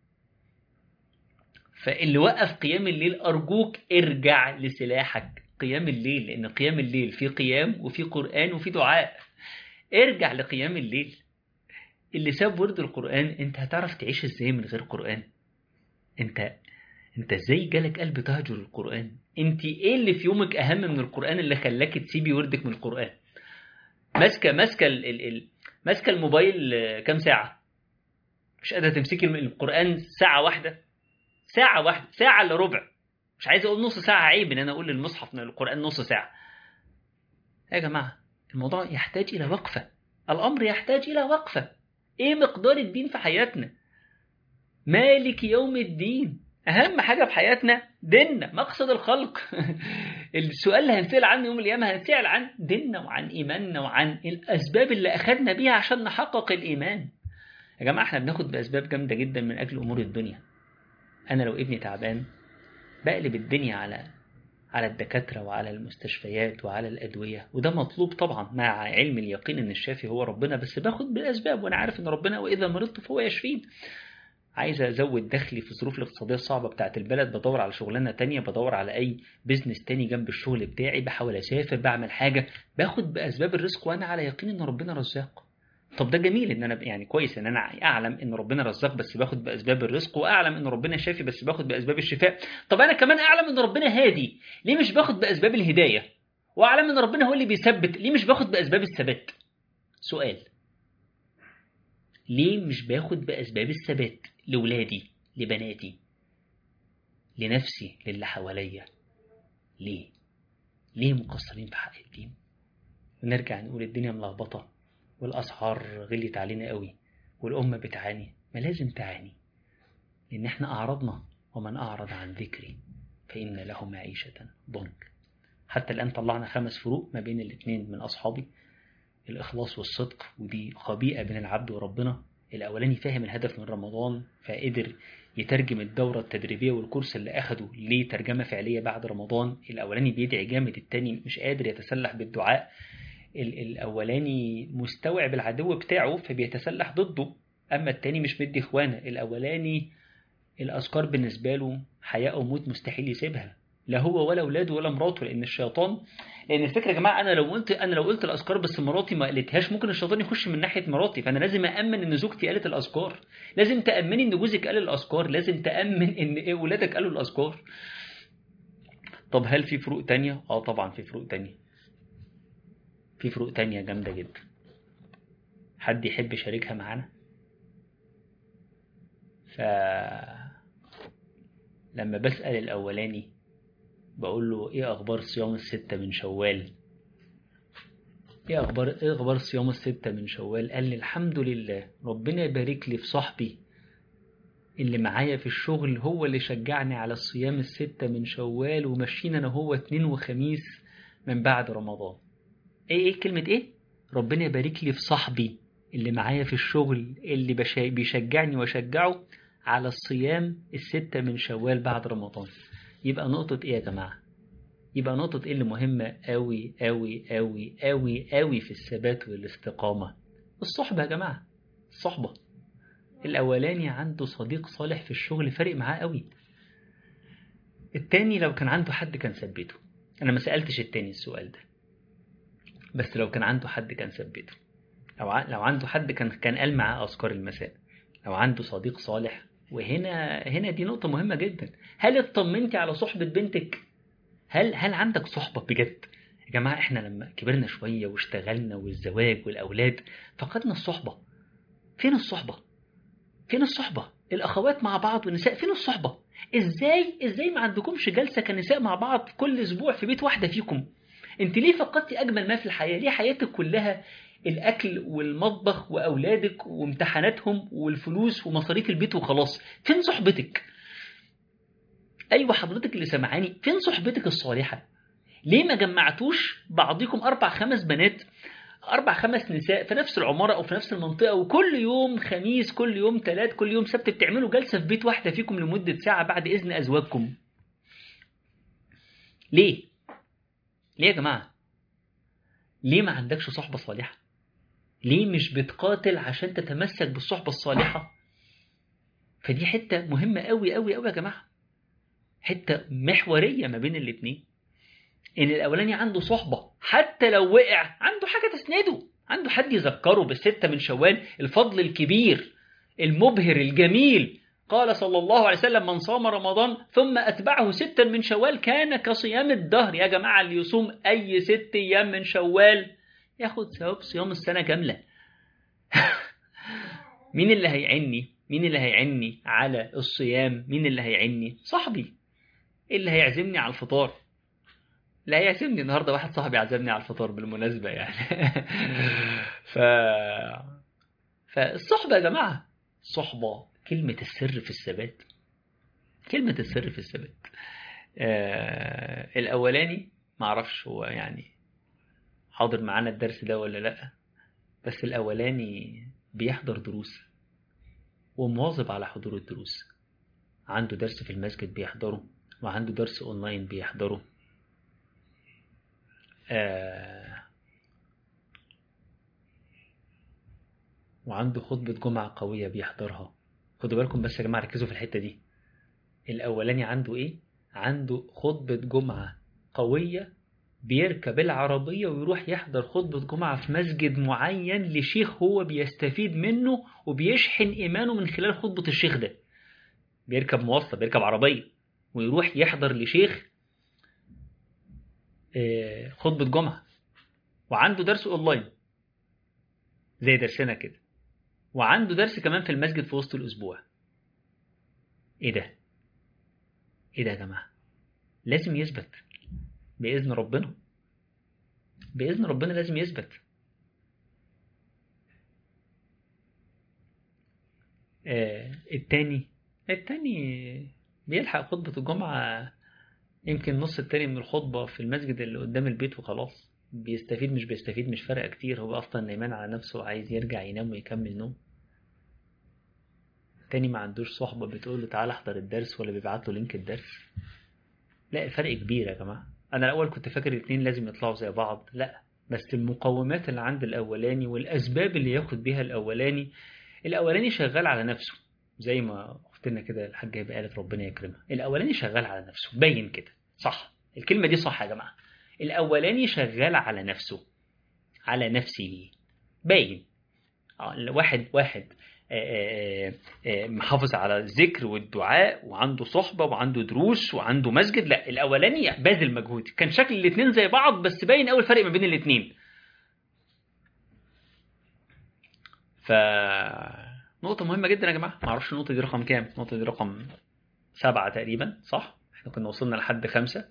فاللي وقف قيام الليل أرجوك ارجع لسلاحك قيام الليل لأن قيام الليل في قيام وفي قرآن وفي دعاء ارجع لقيام الليل اللي ساب ورد القرآن انت هتعرف تعيش ازاي من غير قرآن انت انت ازاي جالك قلب تهجر القرآن انت ايه اللي في يومك اهم من القرآن اللي خلاك تسيبي وردك من القرآن ماسكه ماسكه ال... ال... ال... ماسكه الموبايل كام ساعة مش قادرة تمسكي القرآن ساعة واحدة ساعة واحدة ساعة الا ربع مش عايز اقول نص ساعة عيب ان انا اقول للمصحف من القرآن نص ساعة يا جماعة الموضوع يحتاج الى وقفة الامر يحتاج الى وقفة ايه مقدار الدين في حياتنا مالك يوم الدين اهم حاجة في حياتنا ديننا مقصد الخلق السؤال اللي هنسأل عنه يوم القيامة هنسأل عن ديننا وعن ايماننا وعن الاسباب اللي اخذنا بيها عشان نحقق الايمان يا جماعة احنا بناخد بأسباب جامدة جدا من أجل أمور الدنيا أنا لو ابني تعبان بقلب الدنيا على على الدكاترة وعلى المستشفيات وعلى الأدوية وده مطلوب طبعا مع علم اليقين إن الشافي هو ربنا بس باخد بالأسباب وأنا عارف إن ربنا وإذا مرضت فهو يشفين عايز أزود دخلي في الظروف الاقتصادية الصعبة بتاعت البلد بدور على شغلانة تانية بدور على أي بيزنس تاني جنب الشغل بتاعي بحاول أسافر بعمل حاجة باخد بأسباب الرزق وأنا على يقين إن ربنا رزاق طب ده جميل ان انا يعني كويس ان انا اعلم ان ربنا رزاق بس باخد باسباب الرزق واعلم ان ربنا شافي بس باخد باسباب الشفاء طب انا كمان اعلم ان ربنا هادي ليه مش باخد باسباب الهدايه واعلم ان ربنا هو اللي بيثبت ليه مش باخد باسباب الثبات سؤال ليه مش باخد باسباب الثبات لولادي لبناتي لنفسي للي حواليا ليه ليه مقصرين في حق الدين ونرجع نقول الدنيا ملخبطه والأسعار غليت علينا قوي والأمة بتعاني ما لازم تعاني لأن احنا أعرضنا ومن أعرض عن ذكري فإن له معيشة ضنك حتى الآن طلعنا خمس فروق ما بين الاثنين من أصحابي الإخلاص والصدق ودي خبيئة بين العبد وربنا الأولاني فاهم الهدف من رمضان فقدر يترجم الدورة التدريبية والكورس اللي أخده لترجمة فعلية بعد رمضان الأولاني بيدعي جامد التاني مش قادر يتسلح بالدعاء الأولاني مستوعب العدو بتاعه فبيتسلح ضده أما التاني مش مدي إخوانه الأولاني الأذكار بالنسبة له حياة أو موت مستحيل يسيبها لا هو ولا أولاده ولا مراته لأن الشيطان لأن الفكرة يا جماعة أنا لو قلت أنا لو قلت الأذكار بس مراتي ما قالتهاش ممكن الشيطان يخش من ناحية مراتي فأنا لازم أأمن إن زوجتي قالت الأذكار لازم تأمني إن جوزك قال الأذكار لازم تأمن إن أولادك قالوا الأذكار طب هل في فروق تانية؟ آه طبعا في فروق تانية في فروق تانية جامدة جدا حد يحب يشاركها معانا ف لما بسأل الأولاني بقول له إيه أخبار صيام الستة من شوال إيه أخبار إيه أخبار صيام الستة من شوال قال لي الحمد لله ربنا يبارك لي في صاحبي اللي معايا في الشغل هو اللي شجعني على الصيام الستة من شوال ومشينا أنا هو اتنين وخميس من بعد رمضان ايه ايه كلمة ايه ربنا يبارك لي في صاحبي اللي معايا في الشغل اللي بشا... بيشجعني واشجعه على الصيام الستة من شوال بعد رمضان يبقى نقطة ايه يا جماعة يبقى نقطة ايه اللي مهمة قوي قوي قوي قوي قوي في الثبات والاستقامة الصحبة يا جماعة الصحبة الأولاني عنده صديق صالح في الشغل فارق معاه قوي التاني لو كان عنده حد كان ثبته أنا ما سألتش التاني السؤال ده بس لو كان عنده حد كان ثبته لو ع... لو عنده حد كان كان قال معاه اذكار المساء لو عنده صديق صالح وهنا هنا دي نقطة مهمة جدا هل اطمنتي على صحبة بنتك هل هل عندك صحبة بجد يا جماعة احنا لما كبرنا شوية واشتغلنا والزواج والأولاد فقدنا الصحبة فين الصحبة فين الصحبة الأخوات مع بعض والنساء فين الصحبة ازاي ازاي ما عندكمش جلسة كنساء مع بعض كل أسبوع في بيت واحدة فيكم انت ليه فقدتي اجمل ما في الحياه ليه حياتك كلها الاكل والمطبخ واولادك وامتحاناتهم والفلوس ومصاريف البيت وخلاص فين صحبتك ايوه حضرتك اللي سمعاني فين صحبتك الصالحه ليه ما جمعتوش بعضكم اربع خمس بنات اربع خمس نساء في نفس العماره او في نفس المنطقه وكل يوم خميس كل يوم ثلاث كل يوم سبت بتعملوا جلسه في بيت واحده فيكم لمده ساعه بعد اذن ازواجكم ليه ليه يا جماعة؟ ليه ما عندكش صحبة صالحة؟ ليه مش بتقاتل عشان تتمسك بالصحبة الصالحة؟ فدي حتة مهمة قوي قوي قوي يا جماعة. حتة محورية ما بين الاتنين. إن الأولاني عنده صحبة حتى لو وقع عنده حاجة تسنده، عنده حد يذكره بالستة من شوال الفضل الكبير المبهر الجميل قال صلى الله عليه وسلم من صام رمضان ثم أتبعه ستا من شوال كان كصيام الدهر يا جماعة اللي يصوم أي ست أيام من شوال ياخد ثواب صيام السنة كاملة مين اللي هيعني مين اللي هيعني على الصيام مين اللي هيعني صاحبي اللي هيعزمني على الفطار لا هيعزمني النهارده واحد صاحبي عزمني على الفطار بالمناسبة يعني ف فالصحبة يا جماعة صحبة كلمة السر في الثبات كلمة السر في الثبات آه الأولاني معرفش هو يعني حاضر معانا الدرس ده ولا لأ بس الأولاني بيحضر دروس ومواظب على حضور الدروس عنده درس في المسجد بيحضره وعنده درس اونلاين بيحضره آه وعنده خطبة جمعة قوية بيحضرها خدوا بالكم بس يا جماعة ركزوا في الحتة دي الأولاني عنده إيه؟ عنده خطبة جمعة قوية بيركب العربية ويروح يحضر خطبة جمعة في مسجد معين لشيخ هو بيستفيد منه وبيشحن إيمانه من خلال خطبة الشيخ ده بيركب مواصلة بيركب عربية ويروح يحضر لشيخ خطبة جمعة وعنده درس أونلاين زي درسنا كده وعنده درس كمان في المسجد في وسط الأسبوع إيه ده؟ إيه ده يا جماعة؟ لازم يثبت بإذن ربنا بإذن ربنا لازم يثبت آه التاني التاني بيلحق خطبة الجمعة يمكن نص التاني من الخطبة في المسجد اللي قدام البيت وخلاص بيستفيد مش بيستفيد مش فارقة كتير هو أصلا نايمان على نفسه وعايز يرجع ينام ويكمل نوم تاني ما عندوش صحبة بتقول له تعالى احضر الدرس ولا بيبعت له لينك الدرس لا الفرق كبير يا جماعة أنا الأول كنت فاكر الاتنين لازم يطلعوا زي بعض لا بس المقومات اللي عند الأولاني والأسباب اللي ياخد بيها الأولاني الأولاني شغال على نفسه زي ما أختنا كده الحاجة هيبقى قالت ربنا يكرمها الأولاني شغال على نفسه باين كده صح الكلمة دي صح يا جماعة الأولاني شغال على نفسه على نفسه باين واحد واحد آآ آآ محافظ على الذكر والدعاء وعنده صحبة وعنده دروس وعنده مسجد لا الأولاني باذل مجهود كان شكل الاتنين زي بعض بس باين أول فرق ما بين الاتنين ف نقطة مهمة جدا يا جماعة معرفش النقطة دي رقم كام النقطة دي رقم سبعة تقريبا صح احنا كنا وصلنا لحد خمسة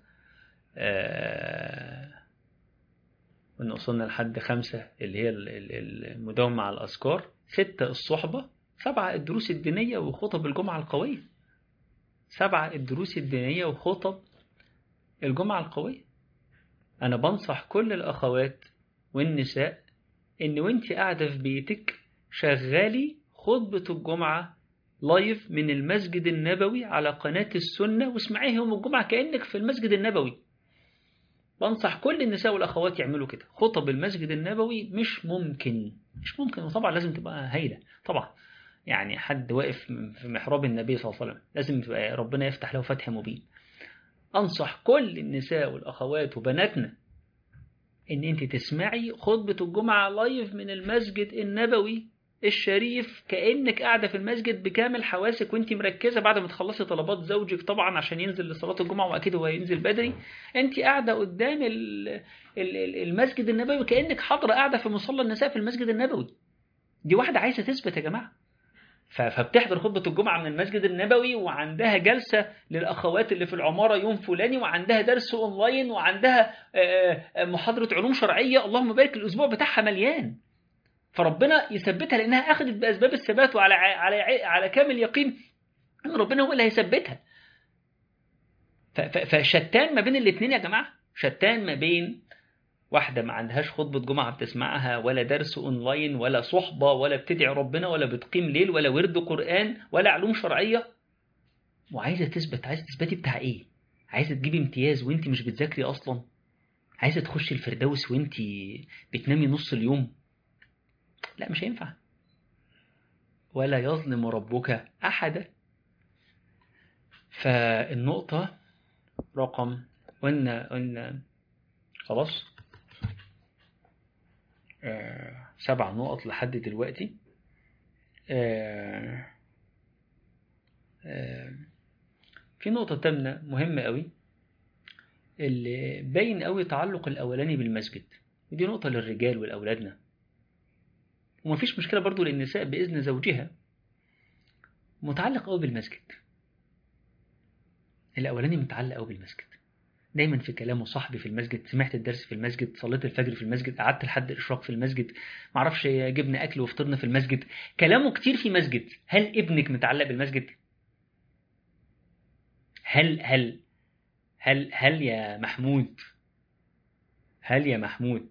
آه كنا وصلنا لحد خمسة اللي هي المداومة مع الأذكار ستة الصحبة سبعة الدروس الدينية وخطب الجمعة القوية سبعة الدروس الدينية وخطب الجمعة القوية أنا بنصح كل الأخوات والنساء إن وانت قاعدة في بيتك شغالي خطبة الجمعة لايف من المسجد النبوي على قناة السنة واسمعيه يوم الجمعة كأنك في المسجد النبوي بنصح كل النساء والأخوات يعملوا كده خطب المسجد النبوي مش ممكن مش ممكن وطبعا لازم تبقى هايلة طبعا يعني حد واقف في محراب النبي صلى الله عليه وسلم لازم تبقى ربنا يفتح له فتح مبين أنصح كل النساء والأخوات وبناتنا إن أنت تسمعي خطبة الجمعة لايف من المسجد النبوي الشريف كأنك قاعدة في المسجد بكامل حواسك وانت مركزة بعد ما تخلصي طلبات زوجك طبعا عشان ينزل لصلاة الجمعة وأكيد هو هينزل بدري انت قاعدة قدام المسجد النبوي كأنك حاضرة قاعدة في مصلى النساء في المسجد النبوي دي واحدة عايزة تثبت يا جماعة فبتحضر خطبة الجمعة من المسجد النبوي وعندها جلسة للأخوات اللي في العمارة يوم فلاني وعندها درس أونلاين وعندها محاضرة علوم شرعية اللهم بارك الأسبوع بتاعها مليان فربنا يثبتها لانها اخذت باسباب الثبات وعلى على على كامل يقين ان ربنا هو اللي هيثبتها فشتان ما بين الاثنين يا جماعه شتان ما بين واحده ما عندهاش خطبه جمعه بتسمعها ولا درس اونلاين ولا صحبه ولا بتدعي ربنا ولا بتقيم ليل ولا ورد قران ولا علوم شرعيه وعايزه تثبت عايزه تثبتي بتاع ايه عايزه تجيبي امتياز وانت مش بتذاكري اصلا عايزه تخشي الفردوس وانت بتنامي نص اليوم لا مش هينفع ولا يظلم ربك أحدا فالنقطة رقم قلنا قلنا خلاص آه سبع نقط لحد دلوقتي آه آه في نقطة تامنة مهمة قوي اللي باين قوي تعلق الأولاني بالمسجد ودي نقطة للرجال ولأولادنا ومفيش مشكلة برضو للنساء بإذن زوجها متعلق قوي بالمسجد الأولاني متعلق قوي بالمسجد دايما في كلامه صاحبي في المسجد سمعت الدرس في المسجد صليت الفجر في المسجد قعدت لحد الإشراق في المسجد معرفش جبنا أكل وفطرنا في المسجد كلامه كتير في مسجد هل ابنك متعلق بالمسجد هل هل هل هل يا محمود هل يا محمود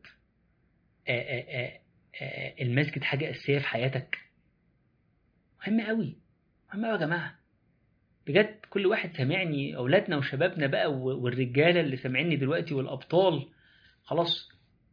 آآ آآ المسجد حاجة أساسية في حياتك مهمة قوي مهم يا جماعه بجد كل واحد سامعني اولادنا وشبابنا بقى والرجاله اللي سامعيني دلوقتي والابطال خلاص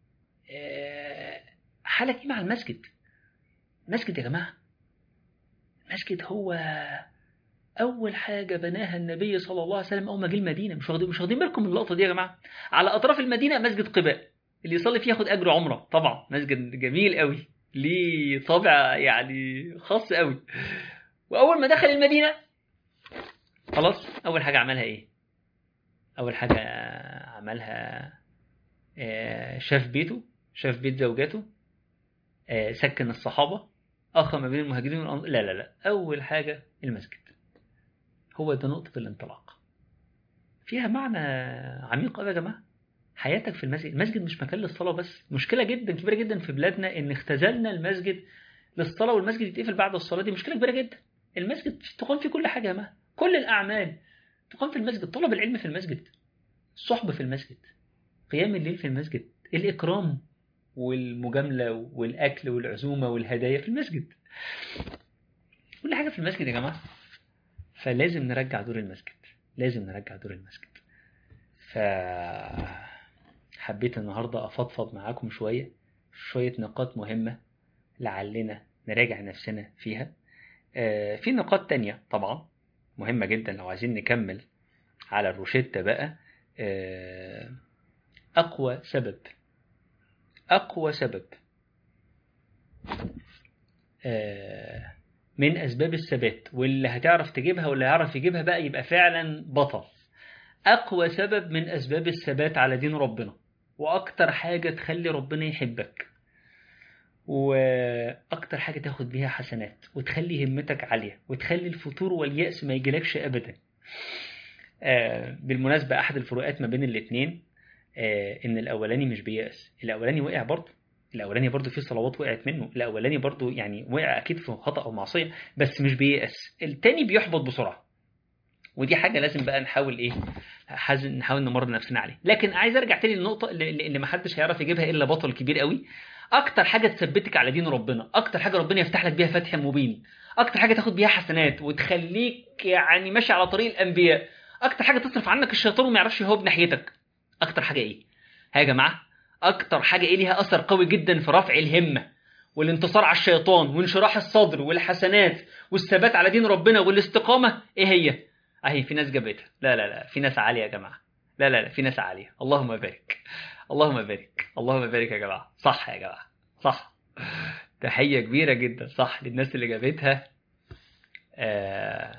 حالك ايه مع المسجد المسجد يا جماعه المسجد هو اول حاجه بناها النبي صلى الله عليه وسلم اول ما جه المدينه مش واخدين مش واخدين بالكم من اللقطه دي يا جماعه على اطراف المدينه مسجد قباء اللي يصلي فيه ياخد اجر عمره طبعا مسجد جميل قوي ليه طابع يعني خاص قوي واول ما دخل المدينه خلاص اول حاجه عملها ايه اول حاجه عملها شاف بيته شاف بيت زوجاته سكن الصحابه اخى ما بين المهاجرين والأنصار لا لا لا اول حاجه المسجد هو ده نقطه الانطلاق فيها معنى عميق قوي يا جماعه حياتك في المسجد المسجد مش مكان للصلاه بس مشكله جدا كبيره جدا في بلادنا ان اختزلنا المسجد للصلاه والمسجد يتقفل بعد الصلاه دي مشكله كبيره جدا المسجد تقام فيه كل حاجه يا جماعه كل الأعمال تقام في المسجد طلب العلم في المسجد الصحبة في المسجد قيام الليل في المسجد الإكرام والمجاملة والأكل والعزومة والهدايا في المسجد كل حاجة في المسجد يا جماعة فلازم نرجع دور المسجد لازم نرجع دور المسجد ف حبيت النهاردة أفضفض معاكم شوية شوية نقاط مهمة لعلنا نراجع نفسنا فيها في نقاط تانية طبعا مهمة جدا لو عايزين نكمل على الروشتة بقى أقوى سبب أقوى سبب من أسباب الثبات واللي هتعرف تجيبها واللي هيعرف يجيبها بقى يبقى فعلا بطل أقوى سبب من أسباب الثبات على دين ربنا وأكتر حاجة تخلي ربنا يحبك واكتر حاجه تاخد بيها حسنات وتخلي همتك عاليه وتخلي الفتور والياس ما يجيلكش ابدا آه بالمناسبه احد الفروقات ما بين الاثنين آه ان الاولاني مش بيأس الاولاني وقع برضه الاولاني برضه في صلوات وقعت منه الاولاني برضه يعني وقع اكيد في خطا او معصيه بس مش بيأس التاني بيحبط بسرعه ودي حاجه لازم بقى نحاول ايه حازم نحاول نمرن نفسنا عليه لكن عايز ارجع تاني للنقطه اللي, اللي ما حدش هيعرف يجيبها الا بطل كبير قوي اكتر حاجه تثبتك على دين ربنا اكتر حاجه ربنا يفتح لك بيها فتح مبين اكتر حاجه تاخد بيها حسنات وتخليك يعني ماشي على طريق الانبياء اكتر حاجه تصرف عنك الشيطان وما يعرفش يهوب ناحيتك اكتر حاجه ايه ها يا جماعه اكتر حاجه ايه ليها اثر قوي جدا في رفع الهمه والانتصار على الشيطان وانشراح الصدر والحسنات والثبات على دين ربنا والاستقامه ايه هي اهي في ناس جابتها لا لا لا في ناس عاليه يا جماعه لا لا لا في ناس عاليه اللهم بارك اللهم بارك اللهم بارك يا جماعه صح يا جماعه صح تحيه كبيره جدا صح للناس اللي جابتها آه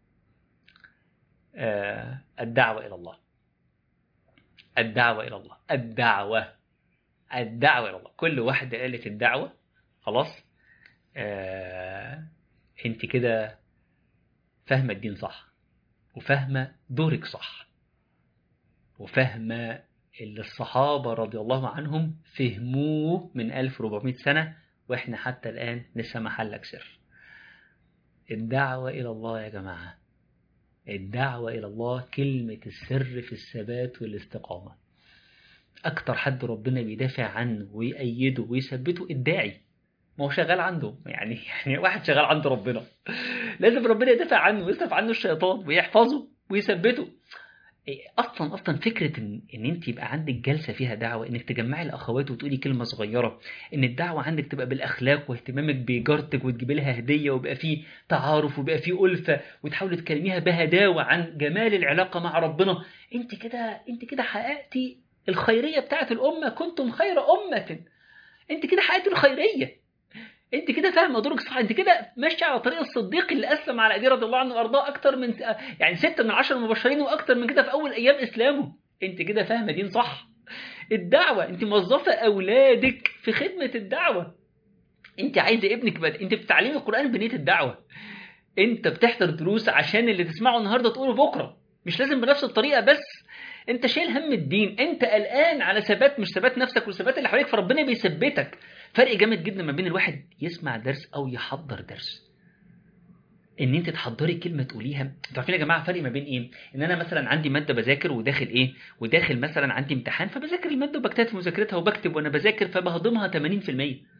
آه الدعوه الى الله الدعوه الى الله الدعوه الدعوه الى الله كل واحده قالت الدعوه خلاص آه انت كده فاهمه الدين صح وفاهمه دورك صح وفاهمه اللي الصحابة رضي الله عنهم فهموه من 1400 سنة وإحنا حتى الآن لسه محلك سر الدعوة إلى الله يا جماعة الدعوة إلى الله كلمة السر في الثبات والاستقامة أكتر حد ربنا بيدافع عنه ويأيده ويثبته الداعي ما هو شغال عنده يعني يعني واحد شغال عند ربنا لازم ربنا يدافع عنه ويصرف عنه الشيطان ويحفظه ويثبته اصلا اصلا فكره ان ان انت يبقى عندك جلسه فيها دعوه انك تجمعي الاخوات وتقولي كلمه صغيره ان الدعوه عندك تبقى بالاخلاق واهتمامك بجارتك وتجيبي لها هديه ويبقى فيه تعارف ويبقى فيه الفه وتحاولي تكلميها بهداوه عن جمال العلاقه مع ربنا انت كده انت كده حققتي الخيريه بتاعه الامه كنتم خير امه انت كده حققتي الخيريه انت كده فاهمه دورك صح انت كده ماشيه على طريق الصديق اللي اسلم على ايديه رضي الله عنه وارضاه اكتر من يعني ستة من عشر مبشرين واكتر من كده في اول ايام اسلامه انت كده فاهمه دين صح الدعوه انت موظفه اولادك في خدمه الدعوه انت عايزه ابنك بد... انت بتعلمي القران بنيه الدعوه انت بتحضر دروس عشان اللي تسمعه النهارده تقوله بكره مش لازم بنفس الطريقه بس انت شايل هم الدين انت قلقان على ثبات مش ثبات نفسك وثبات اللي حواليك فربنا بيثبتك فرق جامد جدا ما بين الواحد يسمع درس او يحضر درس ان انت تحضري كلمه تقوليها انتوا عارفين يا جماعه فرق ما بين ايه ان انا مثلا عندي ماده بذاكر وداخل ايه وداخل مثلا عندي امتحان فبذاكر الماده وبجتهد في مذاكرتها وبكتب وانا بذاكر فبهضمها 80%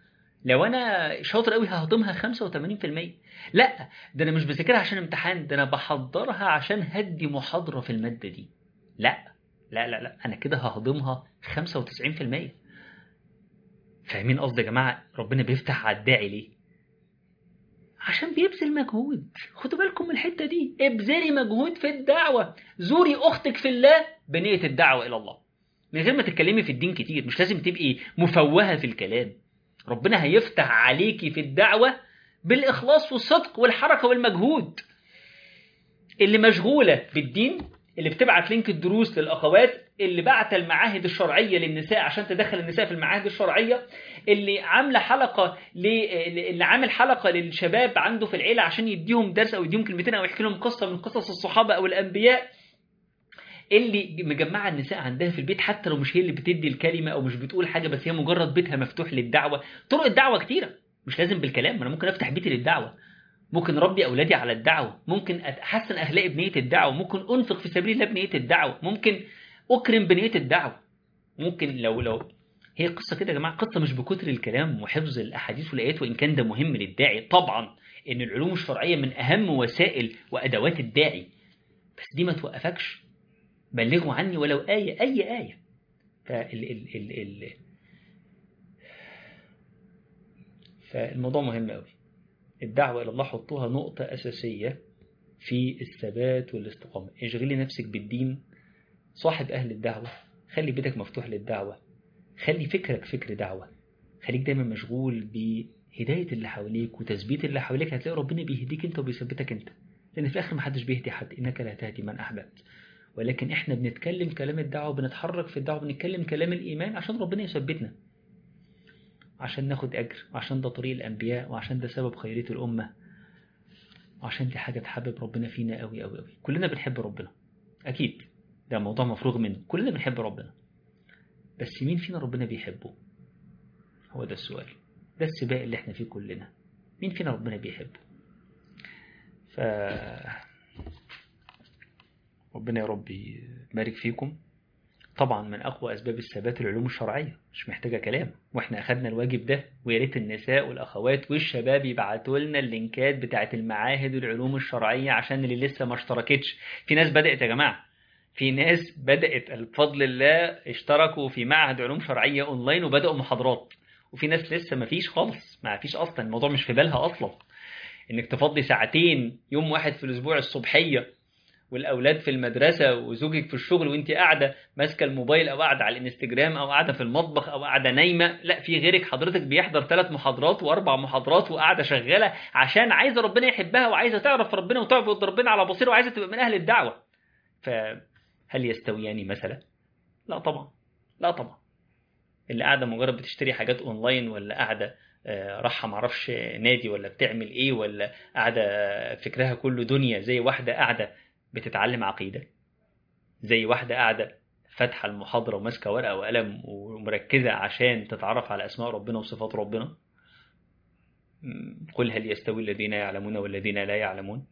لو انا شاطر قوي ههضمها 85% لا ده انا مش بذاكرها عشان امتحان ده انا بحضرها عشان هدي محاضره في الماده دي لا لا لا لا انا كده ههضمها 95% فاهمين قصدي يا جماعه ربنا بيفتح على الداعي ليه عشان بيبذل مجهود خدوا بالكم من الحته دي ابذلي مجهود في الدعوه زوري اختك في الله بنيه الدعوه الى الله من غير ما تتكلمي في الدين كتير مش لازم تبقي مفوهه في الكلام ربنا هيفتح عليكي في الدعوه بالاخلاص والصدق والحركه والمجهود اللي مشغوله بالدين اللي بتبعت لينك الدروس للاخوات اللي بعت المعاهد الشرعيه للنساء عشان تدخل النساء في المعاهد الشرعيه اللي عامله حلقه ل... اللي عامل حلقه للشباب عنده في العيله عشان يديهم درس او يديهم كلمتين او يحكي لهم قصه من قصص الصحابه او الانبياء اللي مجمعه النساء عندها في البيت حتى لو مش هي اللي بتدي الكلمه او مش بتقول حاجه بس هي مجرد بيتها مفتوح للدعوه طرق الدعوه كتيره مش لازم بالكلام انا ممكن افتح بيتي للدعوه ممكن اربي اولادي على الدعوه ممكن احسن اخلاقي بنيه الدعوه ممكن انفق في سبيل الله بنيه الدعوه ممكن اكرم بنيه الدعوه ممكن لو لو هي قصه كده يا جماعه قصه مش بكتر الكلام وحفظ الاحاديث والايات وان كان ده مهم للداعي طبعا ان العلوم الشرعيه من اهم وسائل وادوات الداعي بس دي ما توقفكش بلغوا عني ولو ايه اي ايه فال ال ال ال فالموضوع مهم قوي الدعوة إلى الله حطوها نقطة أساسية في الثبات والاستقامة اشغلي نفسك بالدين صاحب أهل الدعوة خلي بيتك مفتوح للدعوة خلي فكرك فكر دعوة خليك دايما مشغول بهداية اللي حواليك وتثبيت اللي حواليك هتلاقي ربنا بيهديك انت وبيثبتك انت لأن في الآخر محدش بيهدي حد إنك لا تهدي من أحببت ولكن احنا بنتكلم كلام الدعوة وبنتحرك في الدعوة بنتكلم كلام الإيمان عشان ربنا يثبتنا عشان ناخد أجر وعشان ده طريق الأنبياء وعشان ده سبب خيرية الأمة وعشان دي حاجة تحبب ربنا فينا قوي قوي قوي كلنا بنحب ربنا أكيد ده موضوع مفروغ منه كلنا بنحب ربنا بس مين فينا ربنا بيحبه هو ده السؤال ده السباق اللي احنا فيه كلنا مين فينا ربنا بيحبه ف ربنا يا رب يبارك فيكم طبعا من أقوى أسباب الثبات العلوم الشرعية مش محتاجة كلام وإحنا أخدنا الواجب ده ويا ريت النساء والأخوات والشباب يبعتوا لنا اللينكات بتاعة المعاهد العلوم الشرعية عشان اللي لسه ما اشتركتش في ناس بدأت يا جماعة في ناس بدأت بفضل الله اشتركوا في معهد علوم شرعية أونلاين وبدأوا محاضرات وفي ناس لسه ما فيش خالص ما فيش أصلا الموضوع مش في بالها أصلا إنك تفضي ساعتين يوم واحد في الأسبوع الصبحية والاولاد في المدرسه وزوجك في الشغل وانت قاعده ماسكه الموبايل او قاعده على الانستجرام او قاعده في المطبخ او قاعده نايمه لا في غيرك حضرتك بيحضر ثلاث محاضرات واربع محاضرات وقاعده شغاله عشان عايزه ربنا يحبها وعايزه تعرف ربنا وتعبد ربنا على بصيره وعايزه تبقى من اهل الدعوه فهل يستويان مثلا لا طبعا لا طبعا اللي قاعده مجرد بتشتري حاجات اونلاين ولا قاعده راحة معرفش نادي ولا بتعمل ايه ولا قاعدة فكرها كله دنيا زي واحدة قاعدة بتتعلم عقيدة زي واحدة قاعدة فاتحة المحاضرة وماسكة ورقة وقلم ومركزة عشان تتعرف على أسماء ربنا وصفات ربنا قل هل يستوي الذين يعلمون والذين لا يعلمون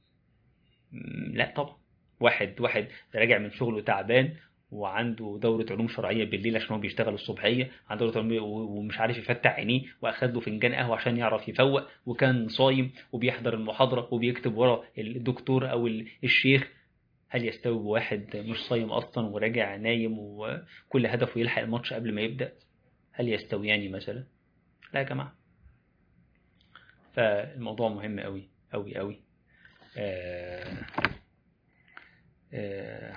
لا طبعا واحد واحد راجع من شغله تعبان وعنده دورة علوم شرعية بالليل عشان هو بيشتغل الصبحية عنده دورة علوم ومش عارف يفتح عينيه وأخد له فنجان قهوة عشان يعرف يفوق وكان صايم وبيحضر المحاضرة وبيكتب ورا الدكتور أو الشيخ هل يستوي بواحد مش صايم أصلا وراجع نايم وكل هدفه يلحق الماتش قبل ما يبدأ هل يستويان مثلا لا يا جماعة فالموضوع مهم قوي قوي قوي آه آه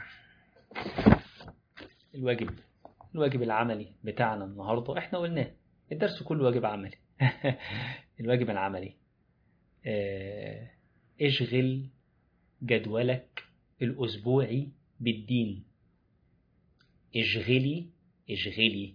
الواجب الواجب العملي بتاعنا النهاردة احنا قلناه الدرس كله واجب عملي الواجب العملي اه اشغل جدولك الأسبوعي بالدين اشغلي اشغلي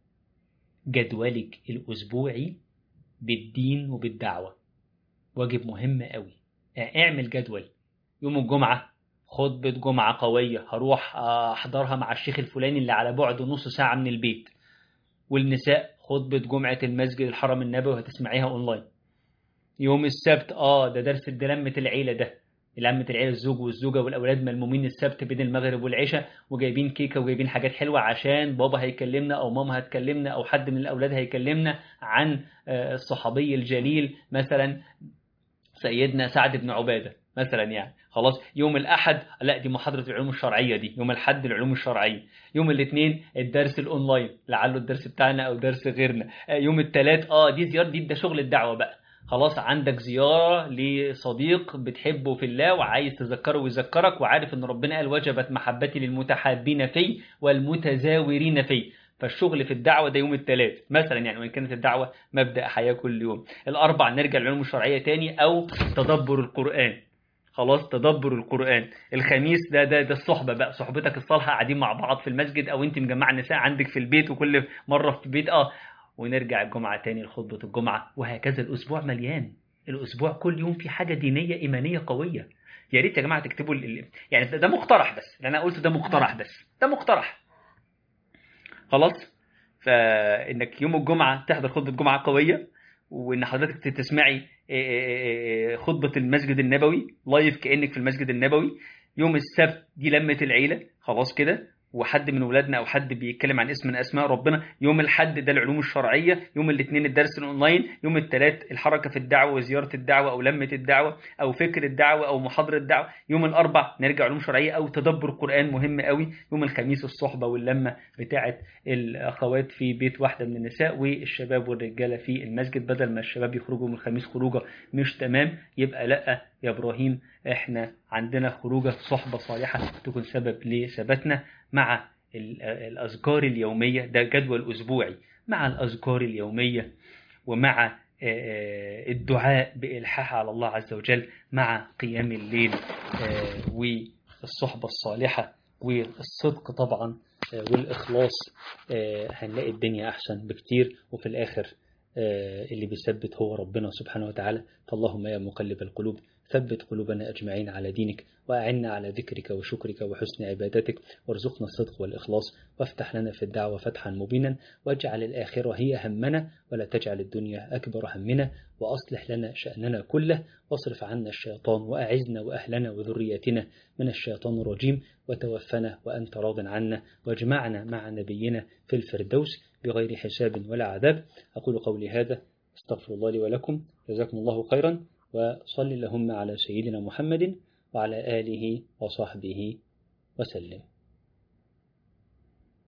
جدولك الأسبوعي بالدين وبالدعوة واجب مهم قوي اعمل جدول يوم الجمعة خطبة جمعة قوية هروح أحضرها مع الشيخ الفلاني اللي على بعد نص ساعة من البيت والنساء خطبة جمعة المسجد الحرم النبوي هتسمعيها أونلاين يوم السبت آه ده درس دلمة العيلة ده لمة العيلة الزوج والزوجة والأولاد ملمومين السبت بين المغرب والعشاء وجايبين كيكة وجايبين حاجات حلوة عشان بابا هيكلمنا أو ماما هتكلمنا أو حد من الأولاد هيكلمنا عن الصحابي الجليل مثلا سيدنا سعد بن عبادة مثلا يعني خلاص يوم الأحد لا دي محاضرة العلوم الشرعية دي يوم الحد العلوم الشرعية يوم الاثنين الدرس الأونلاين لعله الدرس بتاعنا أو درس غيرنا يوم الثلاث آه دي زيارة دي ده شغل الدعوة بقى خلاص عندك زيارة لصديق بتحبه في الله وعايز تذكره ويذكرك وعارف ان ربنا قال وجبت محبتي للمتحابين في والمتزاورين في فالشغل في الدعوة ده يوم الثلاث مثلا يعني وإن كانت الدعوة مبدأ حياة كل يوم الأربع نرجع للعلوم الشرعية تاني أو تدبر القرآن خلاص تدبر القرآن الخميس ده ده ده الصحبة بقى صحبتك الصالحة قاعدين مع بعض في المسجد أو أنت مجمع النساء عندك في البيت وكل مرة في البيت أه ونرجع الجمعة تاني لخطبة الجمعة وهكذا الأسبوع مليان الأسبوع كل يوم في حاجة دينية إيمانية قوية يا ريت يا جماعة تكتبوا ال... يعني ده مقترح بس اللي أنا قلته ده مقترح بس ده مقترح خلاص فإنك يوم الجمعة تحضر خطبة جمعة قوية وإن حضرتك تسمعي خطبة المسجد النبوي لايف كأنك في المسجد النبوي يوم السبت دي لمة العيلة خلاص كده وحد من ولادنا او حد بيتكلم عن اسم من اسماء ربنا يوم الحد ده العلوم الشرعيه يوم الاثنين الدرس الاونلاين يوم الثلاث الحركه في الدعوه وزياره الدعوه او لمه الدعوه او فكر الدعوه او محاضره الدعوه يوم الاربع نرجع علوم شرعيه او تدبر قران مهم قوي يوم الخميس الصحبه واللمه بتاعه الاخوات في بيت واحده من النساء والشباب والرجاله في المسجد بدل ما الشباب يخرجوا من الخميس خروجه مش تمام يبقى لا يا ابراهيم احنا عندنا خروجه صحبه صالحه تكون سبب لثباتنا مع الأذكار اليومية ده جدول أسبوعي مع الأذكار اليومية ومع الدعاء بإلحاح على الله عز وجل مع قيام الليل والصحبة الصالحة والصدق طبعا والإخلاص هنلاقي الدنيا أحسن بكتير وفي الآخر اللي بيثبت هو ربنا سبحانه وتعالى فاللهم يا مقلب القلوب ثبت قلوبنا أجمعين على دينك وأعنا على ذكرك وشكرك وحسن عبادتك وارزقنا الصدق والإخلاص وافتح لنا في الدعوة فتحا مبينا واجعل الآخرة هي همنا ولا تجعل الدنيا أكبر همنا وأصلح لنا شأننا كله واصرف عنا الشيطان وأعزنا وأهلنا وذريتنا من الشيطان الرجيم وتوفنا وأنت راض عنا واجمعنا مع نبينا في الفردوس بغير حساب ولا عذاب أقول قولي هذا استغفر الله لي ولكم جزاكم الله خيرا وصل اللهم على سيدنا محمد وعلى آله وصحبه وسلم